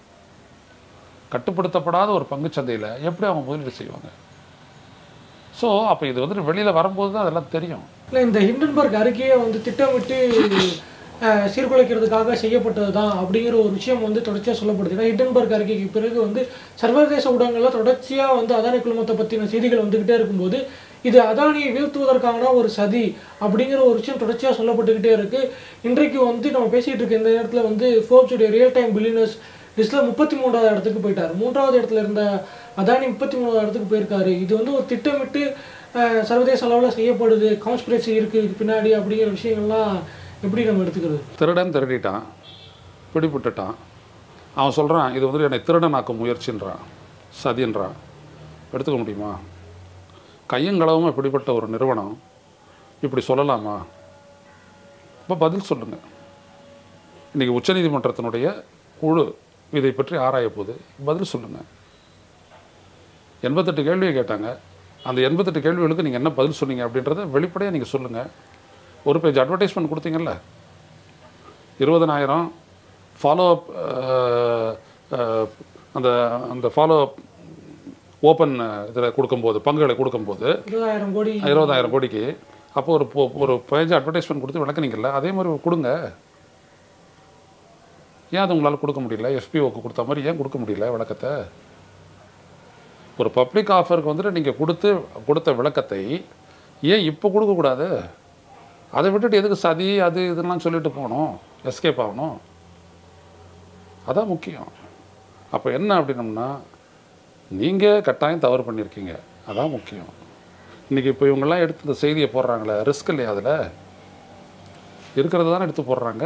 கட்டுப்படுத்தப்படாத ஒரு பங்குச்சந்தையில் எப்படி அவங்க முதலீடு செய்வாங்க ஸோ அப்போ இது வந்துட்டு வெளியில் வரும்போது தான் அதெல்லாம் தெரியும் இல்லை இந்த ஹிண்டன்பர்க் அறிக்கையை வந்து திட்டமிட்டு அஹ், சீர்குலைக்கிறதுக்காக செய்யப்பட்டது தான் அப்படிங்கிற ஒரு விஷயம் வந்து தொடர்ச்சியாக சொல்லப்படுது ஏன்னா ஹிண்டன்பர்க் அறிக்கைக்கு பிறகு வந்து சர்வதேச ஊடகங்களில் தொடர்ச்சியாக வந்து அதானி குழுமத்தை பற்றின செய்திகள் வந்துக்கிட்டே இருக்கும்போது இது அதானியை வீழ்த்துவதற்கான ஒரு சதி அப்படிங்கிற ஒரு விஷயம் தொடர்ச்சியாக சொல்லப்பட்டுக்கிட்டே இருக்கு இன்றைக்கு வந்து நம்ம பேசிகிட்டு இருக்க இந்த நேரத்தில் வந்து ஃபோர்ப்ஸுடைய ரியல் டைம் பில்லியனர்ஸ் லிஸ்ட்டில் முப்பத்தி மூன்றாவது இடத்துக்கு போயிட்டார் மூன்றாவது இடத்துல இருந்த அதானி முப்பத்தி மூணாவது இடத்துக்கு போயிருக்காரு இது வந்து ஒரு திட்டமிட்டு அஹ், சர்வதேச அளவில் செய்யப்படுது கான்ஸ்பிரசி இருக்குது இதுக்கு பின்னாடி அப்படிங்கிற விஷயங்கள்லாம் எப்படி நம்ம எடுத்துக்கிறது திருடன் திருடிட்டான் பிடிபட்டுட்டான் அவன் சொல்கிறான் இது வந்துட்டு என்னை திருடனாக்க முயற்சின்றான் சதின்றான் எடுத்துக்க முடியுமா கையங்களவும் இப்படிப்பட்ட ஒரு நிறுவனம் இப்படி சொல்லலாமா இப்போ பதில் சொல்லுங்கள் இன்றைக்கி உச்சநீதிமன்றத்தினுடைய குழு இதை பற்றி ஆராய போது பதில் சொல்லுங்கள் எண்பத்தெட்டு கேள்வியை கேட்டாங்க அந்த எண்பத்தெட்டு கேள்விகளுக்கு நீங்கள் என்ன பதில் சொன்னீங்க அப்படின்றத வெளிப்படையாக நீங்கள் சொல்லுங்கள் ஒரு பேஜ் அட்வர்டைஸ்மெண்ட் கொடுத்தீங்கல்ல இருபதனாயிரம் ஃபாலோ அப் அந்த அந்த ஃபாலோ அப் ஓப்பன் இதில் கொடுக்கும்போது பங்குகளை கொடுக்கும்போது இருபதாயிரம் கோடி இருபதாயிரம் கோடிக்கு அப்போ ஒரு பொ- ஒரு பேஜ் அட்வர்டைஸ்மெண்ட் கொடுத்து விளக்குனீங்கல்ல அதே மாதிரி கொடுங்க ஏன் அது உங்களால் கொடுக்க முடியல எஃபிஓக்கு கொடுத்த மாதிரி ஏன் கொடுக்க முடியல விளக்கத்தை ஒரு பப்ளிக் ஆஃபருக்கு வந்துட்டு நீங்கள் கொடுத்து கொடுத்த விளக்கத்தை ஏன் இப்போ கொடுக்கக்கூடாது அதை விட்டுட்டு எதுக்கு சதி அது இதெல்லாம் சொல்லிட்டு போகணும் எஸ்கேப் ஆகணும் அதான் முக்கியம் அப்போ என்ன அப்படின்னம்னா நீங்கள் கட்டாயம் தவறு பண்ணியிருக்கீங்க அதான் முக்கியம் இன்றைக்கி இப்போ இவங்கெல்லாம் எடுத்து இந்த செய்தியை போடுறாங்களே ரிஸ்க் இல்லையா அதில் இருக்கிறது தானே எடுத்து போடுறாங்க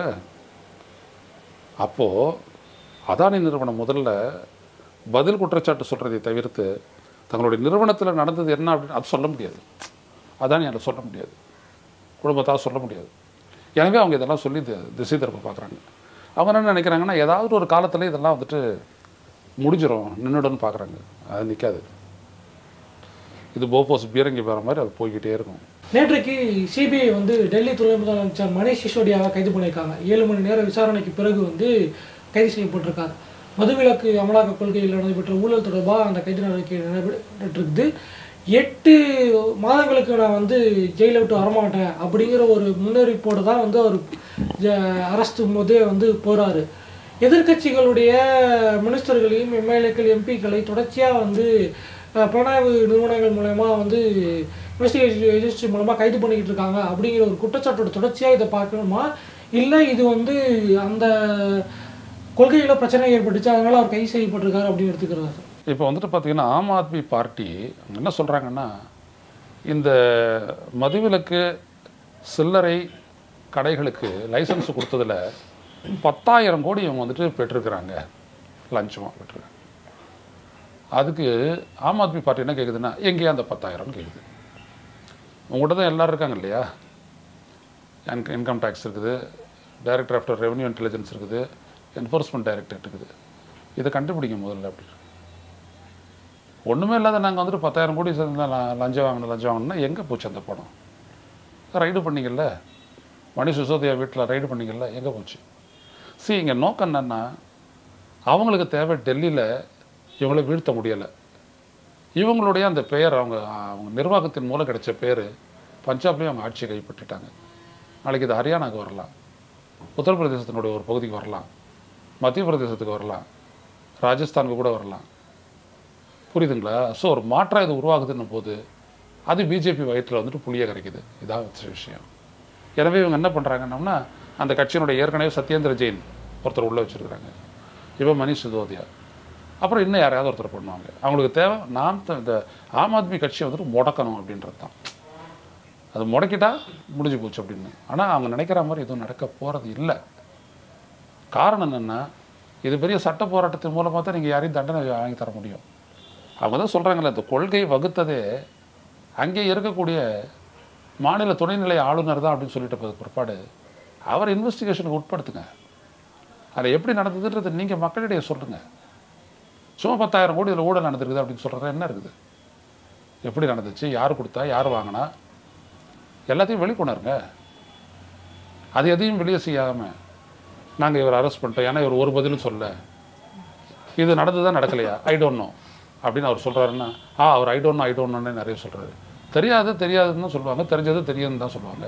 அப்போது அதானி நிறுவனம் முதல்ல பதில் குற்றச்சாட்டு சொல்கிறதை தவிர்த்து தங்களுடைய நிறுவனத்தில் நடந்தது என்ன அப்படின்னு அது சொல்ல முடியாது அதானி அதை சொல்ல முடியாது குடும்பத்தால் சொல்ல முடியாது எனவே அவங்க இதெல்லாம் சொல்லி தி- திசை திருப்ப பார்க்குறாங்க அவங்க என்ன நினைக்கிறாங்கன்னா ஏதாவது ஒரு காலத்தில் இதெல்லாம் வந்துட்டு முடிஞ்சிடும் நின்றுடும்னு பார்க்குறாங்க அது நிற்காது இது போஃபோஸ் பீரங்கி போகிற மாதிரி அது போய்கிட்டே இருக்கும் நேற்றைக்கு சிபிஐ வந்து டெல்லி துணை முதலமைச்சர் மணிஷ் சிசோடியாவை கைது பண்ணியிருக்காங்க ஏழு மணி நேர விசாரணைக்கு பிறகு வந்து கைது செய்யப்பட்டிருக்காரு மதுவிலக்கு அமலாக்க கொள்கையில் நடைபெற்ற ஊழல் தொடர்பாக அந்த கைது நடவடிக்கை நடைபெற்றிருக்குது எட்டு மாதங்களுக்கு நான் வந்து ஜெயிலை விட்டு வரமாட்டேன் அப்படிங்கிற ஒரு முன்னறிவிப்போடு தான் வந்து அவர் அரசு போதே வந்து போகிறாரு எதிர்க்கட்சிகளுடைய மினிஸ்டர்களையும் எம்எல்ஏக்கள் எம்பிக்களை தொடர்ச்சியாக வந்து அஹ், புலனாய்வு நிறுவனங்கள் மூலயமா வந்து இன்வெஸ்டிகேஷன் ஏஜென்சி மூலமாக கைது பண்ணிக்கிட்டு இருக்காங்க அப்படிங்கிற ஒரு குற்றச்சாட்டோட தொடர்ச்சியாக இதை பார்க்கணுமா இல்லை இது வந்து அந்த கொள்கையில் பிரச்சனை ஏற்பட்டுச்சு அதனால அவர் கைது செய்யப்பட்டிருக்காரு அப்படின்னு எடுத்துக்கிறாரு இப்போ வந்துட்டு பார்த்தீங்கன்னா ஆம் ஆத்மி பார்ட்டி அவங்க என்ன சொல்கிறாங்கன்னா இந்த மதுவிலக்கு சில்லறை கடைகளுக்கு லைசன்ஸ் கொடுத்ததுல பத்தாயிரம் கோடி இவங்க வந்துட்டு பெற்றிருக்கிறாங்க லஞ்சமாக பெற்றிருக்காங்க அதுக்கு ஆம் ஆத்மி பார்ட்டி என்ன கேட்குதுன்னா எங்கேயா அந்த பத்தாயிரம் கேட்குது உங்கள்கிட்ட தான் எல்லாரும் இருக்காங்க இல்லையா இன்கம் டேக்ஸ் இருக்குது டைரக்டர் ஆஃப் ரெவன்யூ இன்டெலிஜென்ஸ் இருக்குது என்ஃபோர்ஸ்மெண்ட் டைரக்டரேட் இருக்குது இதை கண்டுபிடிங்க முதல்ல அப்படி ஒன்றுமே இல்லாத நாங்கள் வந்துட்டு பத்தாயிரம் கோடி சேர்ந்து ல- லஞ்சம் வாங்கணும் லஞ்சம் வாங்கணும்னா எங்கே போச்சு அந்த பணம் ரைடு பண்ணீங்கல்ல மணி சிசோதியா வீட்டில் ரைடு பண்ணீங்கல்ல எங்கே போச்சு see இங்கே நோக்கம் என்னன்னா அவங்களுக்கு தேவை டெல்லியில் இவங்களை வீழ்த்த முடியலை இவங்களுடைய அந்த பெயர் அவங்க அவங்க நிர்வாகத்தின் மூலம் கிடைச்ச பேர் பஞ்சாப்லேயும் அவங்க ஆட்சியை கைப்பற்றிட்டாங்க நாளைக்கு இது ஹரியானாக்கு வரலாம் உத்தரப்பிரதேசத்தினுடைய ஒரு பகுதிக்கு வரலாம் மத்திய பிரதேசத்துக்கு வரலாம் ராஜஸ்தானுக்கு கூட வரலாம் புரியுதுங்களா ஸோ ஒரு மாற்றம் இது உருவாகுதுன்னும் போது அது பிஜேபி வயிற்றில் வந்துட்டு புளிய கரைக்குது இதான் வச்ச விஷயம் எனவே இவங்க என்ன பண்ணுறாங்கன்னா அந்த கட்சியினுடைய ஏற்கனவே சத்யேந்திர ஜெயின் ஒருத்தர் உள்ளே வச்சுருக்காங்க இவன் மணிஷ் சிசோதியா அப்புறம் இன்னும் யாரையாவது ஒருத்தர் பண்ணுவாங்க அவங்களுக்கு தேவை நாம் த- இந்த ஆம் ஆத்மி கட்சியை வந்துட்டு முடக்கணும் அப்படின்றது தான் அது முடக்கிட்டா முடிஞ்சு போச்சு அப்படின்னு ஆனால் அவங்க நினைக்கிற மாதிரி எதுவும் நடக்க போகிறது இல்லை காரணம் என்னென்னா இது பெரிய சட்ட போராட்டத்தின் மூலமாக தான் நீங்கள் யாரையும் தண்டனை வாங்கி தர முடியும் அவங்க தான் சொல்கிறாங்களே இந்த கொள்கை வகுத்ததே அங்கே இருக்கக்கூடிய மாநில துணைநிலை ஆளுநர் தான் அப்படின்னு சொல்லிட்டு போது பிற்பாடு அவர் இன்வெஸ்டிகேஷனுக்கு உட்படுத்துங்க அது எப்படி நடந்ததுன்றது நீங்கள் மக்களிடையே சொல்லுங்கள் சும்மா பத்தாயிரம் கோடி இதில் ஊழல் நடந்திருக்குது அப்படின்னு சொல்கிறது என்ன இருக்குது எப்படி நடந்துச்சு யார் கொடுத்தா யார் வாங்கினா எல்லாத்தையும் வெளிக்கொணருங்க அது எதையும் வெளியே செய்யாமல் நாங்கள் இவர் அரெஸ்ட் பண்ணிட்டோம் ஏன்னா இவர் ஒரு பதிலும் சொல்ல இது நடந்ததா நடக்கலையா ஐ டோன்ட் நோ அப்படின்னு அவர் சொல்கிறாருன்னா ஆ அவர் I don't know I don't நோன்னு நிறைய சொல்கிறாரு தெரியாது தெரியாதுன்னு தான் சொல்லுவாங்க தெரிஞ்சது தெரியுதுன்னு தான் சொல்லுவாங்க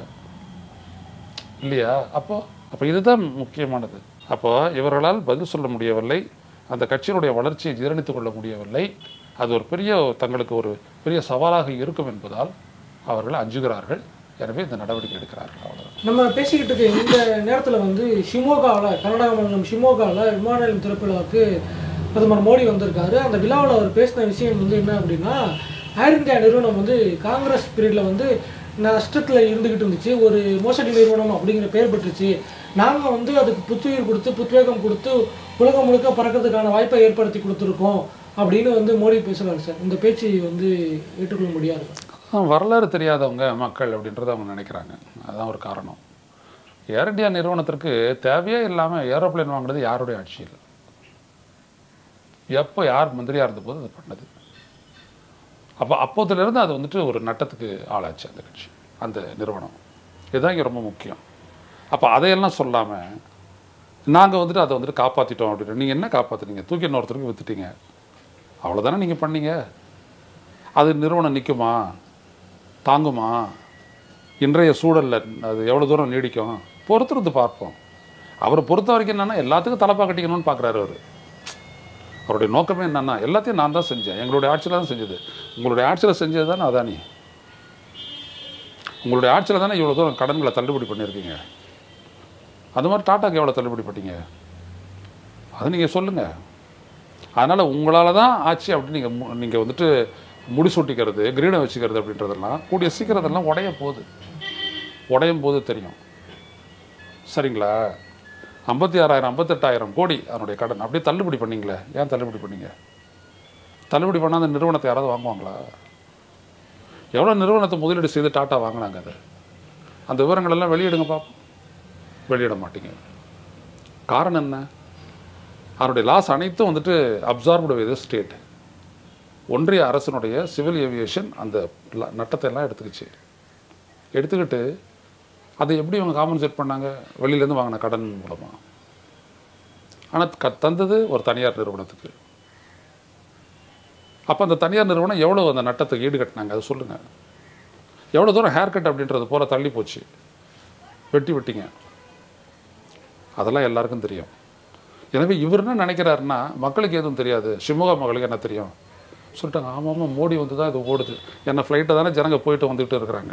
இல்லையா அப்போ அப்போ இதுதான் முக்கியமானது அப்போ இவர்களால் பதில் சொல்ல முடியவில்லை அந்த கட்சியினுடைய வளர்ச்சியை ஜீரணித்துக் கொள்ள முடியவில்லை அது ஒரு பெரிய தங்களுக்கு ஒரு பெரிய சவாலாக இருக்கும் என்பதால் அவர்கள் அஞ்சுகிறார்கள் எனவே இந்த நடவடிக்கை எடுக்கிறார்கள் அவ்வளவுதான் நம்ம பேசிக்கிட்டு இருக்க இந்த நேரத்தில் வந்து ஷிமோகாவில் கர்நாடக மாநிலம் ஷிமோகாவில் விமான நிலையம் திறப்பு விழாவுக்கு பிரதமர் மோடி வந்திருக்காரு அந்த விழாவில் அவர் பேசின விஷயம் வந்து என்ன அப்படின்னா ஏர் இந்தியா நிறுவனம் வந்து காங்கிரஸ் பீரியடில் வந்து நஷ்டத்தில் இருந்துக்கிட்டு இருந்துச்சு ஒரு மோசடி நிறுவனம் அப்படிங்கிற பேர் பெற்றுச்சு நாங்கள் வந்து அதுக்கு புத்துயிர் கொடுத்து புத்வேகம் கொடுத்து உலகம் முழுக்க பறக்கிறதுக்கான வாய்ப்பை ஏற்படுத்தி கொடுத்துருக்கோம் அப்படின்னு வந்து மோடி பேசுகிறாரு சார் இந்த பேச்சு வந்து ஏற்றுக்கொள்ள முடியாது ஆ, வரலாறு தெரியாதவங்க மக்கள் அப்படின்றத அவங்க நினைக்கிறாங்க அதுதான் ஒரு காரணம் ஏர் இந்தியா நிறுவனத்திற்கு தேவையே இல்லாமல் ஏரோப்ளேன் வாங்குறது யாருடைய ஆட்சியில் எப்போ யார் மந்திரியாக இருந்தபோது அது பண்ணது அப்போ அப்போதுலேருந்து அது வந்துட்டு ஒரு நட்டத்துக்கு ஆளாச்சு அந்த கட்சி அந்த நிறுவனம் இதுதான் இங்கே ரொம்ப முக்கியம் அப்போ அதையெல்லாம் சொல்லாமல் நாங்கள் வந்துட்டு அதை வந்துட்டு காப்பாற்றிட்டோம் அப்படின்னு நீங்கள் என்ன காப்பாற்றுனீங்க தூக்கி இன்னொருத்தருக்கு வித்துட்டீங்க அவ்வளோதானே நீங்கள் பண்ணீங்க அது நிறுவனம் நிற்குமா தாங்குமா இன்றைய சூழலில் அது எவ்வளோ தூரம் நீடிக்கும் பொறுத்திருந்து பார்ப்போம் அவரை பொறுத்த வரைக்கும் என்னென்னா எல்லாத்துக்கும் தலைப்பா கட்டிக்கணும்னு பார்க்குறாரு அவர் அவருடைய நோக்கமே என்னன்னா எல்லாத்தையும் நான் தான் செஞ்சேன் எங்களுடைய ஆட்சியில் தான் செஞ்சது உங்களுடைய ஆட்சியில் செஞ்சது தானே அதானி உங்களுடைய ஆட்சியில் தானே இவ்வளோ தூரம் கடன்களை தள்ளுபடி பண்ணியிருக்கீங்க அது மாதிரி டாட்டாக்கு எவ்வளோ தள்ளுபடி பண்ணீங்க அது நீங்கள் சொல்லுங்கள் அதனால் உங்களால் தான் ஆட்சி அப்படின்னு நீங்கள் நீங்கள் வந்துட்டு முடிசூட்டிக்கிறது கிரீடம் வச்சுக்கிறது அப்படின்றதெல்லாம் கூடிய சீக்கிரத்தெல்லாம் உடைய போகுது உடையும் போது தெரியும் சரிங்களா ஐம்பத்தி ஆறாயிரம் ஐம்பத்தெட்டாயிரம் கோடி அதனுடைய கடன் அப்படியே தள்ளுபடி பண்ணீங்களே ஏன் தள்ளுபடி பண்ணீங்க தள்ளுபடி பண்ணால் அந்த நிறுவனத்தை யாராவது வாங்குவாங்களா எவ்வளோ நிறுவனத்தை முதலீடு செய்து டாட்டா வாங்கினாங்க அது அந்த விவரங்கள் எல்லாம் வெளியிடுங்க பார்ப்போம் வெளியிட மாட்டீங்க காரணம் என்ன அவருடைய லாஸ் அனைத்தும் வந்துட்டு அப்சார்ப்டு வித் ஸ்டேட் ஒன்றிய அரசினுடைய சிவில் ஏவியேஷன் அந்த ல- நட்டத்தை எல்லாம் எடுத்துக்கிச்சு எடுத்துக்கிட்டு அதை எப்படி இவங்க காம்பன்சேட் பண்ணாங்க வெளியிலேருந்து வாங்கின கடன் மூலமாக ஆனால் க தந்தது ஒரு தனியார் நிறுவனத்துக்கு அப்போ அந்த தனியார் நிறுவனம் எவ்வளோ அந்த நட்டத்துக்கு ஈடு கட்டினாங்க அதை சொல்லுங்கள் எவ்வளோ தூரம் ஹேர் கட் அப்படின்றது போல தள்ளி போச்சு வெட்டி வெட்டிங்க அதெல்லாம் எல்லாருக்கும் தெரியும் எனவே இவர் என்ன நினைக்கிறாருன்னா மக்களுக்கு எதுவும் தெரியாது சிமுகா மக்களுக்கு என்ன தெரியும் சொல்லிட்டாங்க ஆமாம் ஆமாம் மோடி வந்து தான் இது ஓடுது என்ன ஃப்ளைட்டை தானே ஜனங்க போயிட்டு வந்துட்டு இருக்கிறாங்க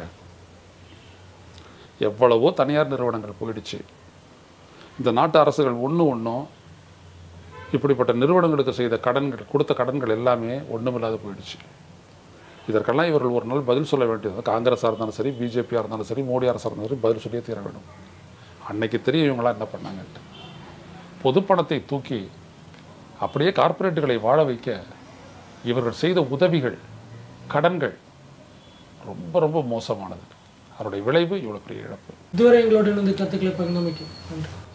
எவ்வளவோ தனியார் நிறுவனங்கள் போயிடுச்சு இந்த நாட்டு அரசுகள் ஒன்று ஒன்றும் இப்படிப்பட்ட நிறுவனங்களுக்கு செய்த கடன்கள் கொடுத்த கடன்கள் எல்லாமே ஒன்றுமில்லாத போயிடுச்சு இதற்கெல்லாம் இவர்கள் ஒரு நாள் பதில் சொல்ல வேண்டியது காங்கிரஸாக இருந்தாலும் சரி பிஜேபியாக இருந்தாலும் சரி மோடி அரசாக இருந்தாலும் சரி பதில் சொல்லியே தீர வேண்டும் அன்னைக்கு தெரியும் இவங்களாம் என்ன பண்ணாங்கன்ட்டு பொதுப்பணத்தை தூக்கி அப்படியே கார்ப்பரேட்டுகளை வாழ வைக்க இவர்கள் செய்த உதவிகள் கடன்கள் ரொம்ப ரொம்ப மோசமானது அதனுடைய விளைவு இவ்வளோ பெரிய இழப்பு இதுவரை எங்களோட இணைந்து கருத்துக்களை பகிர்ந்தமைக்கு நன்றி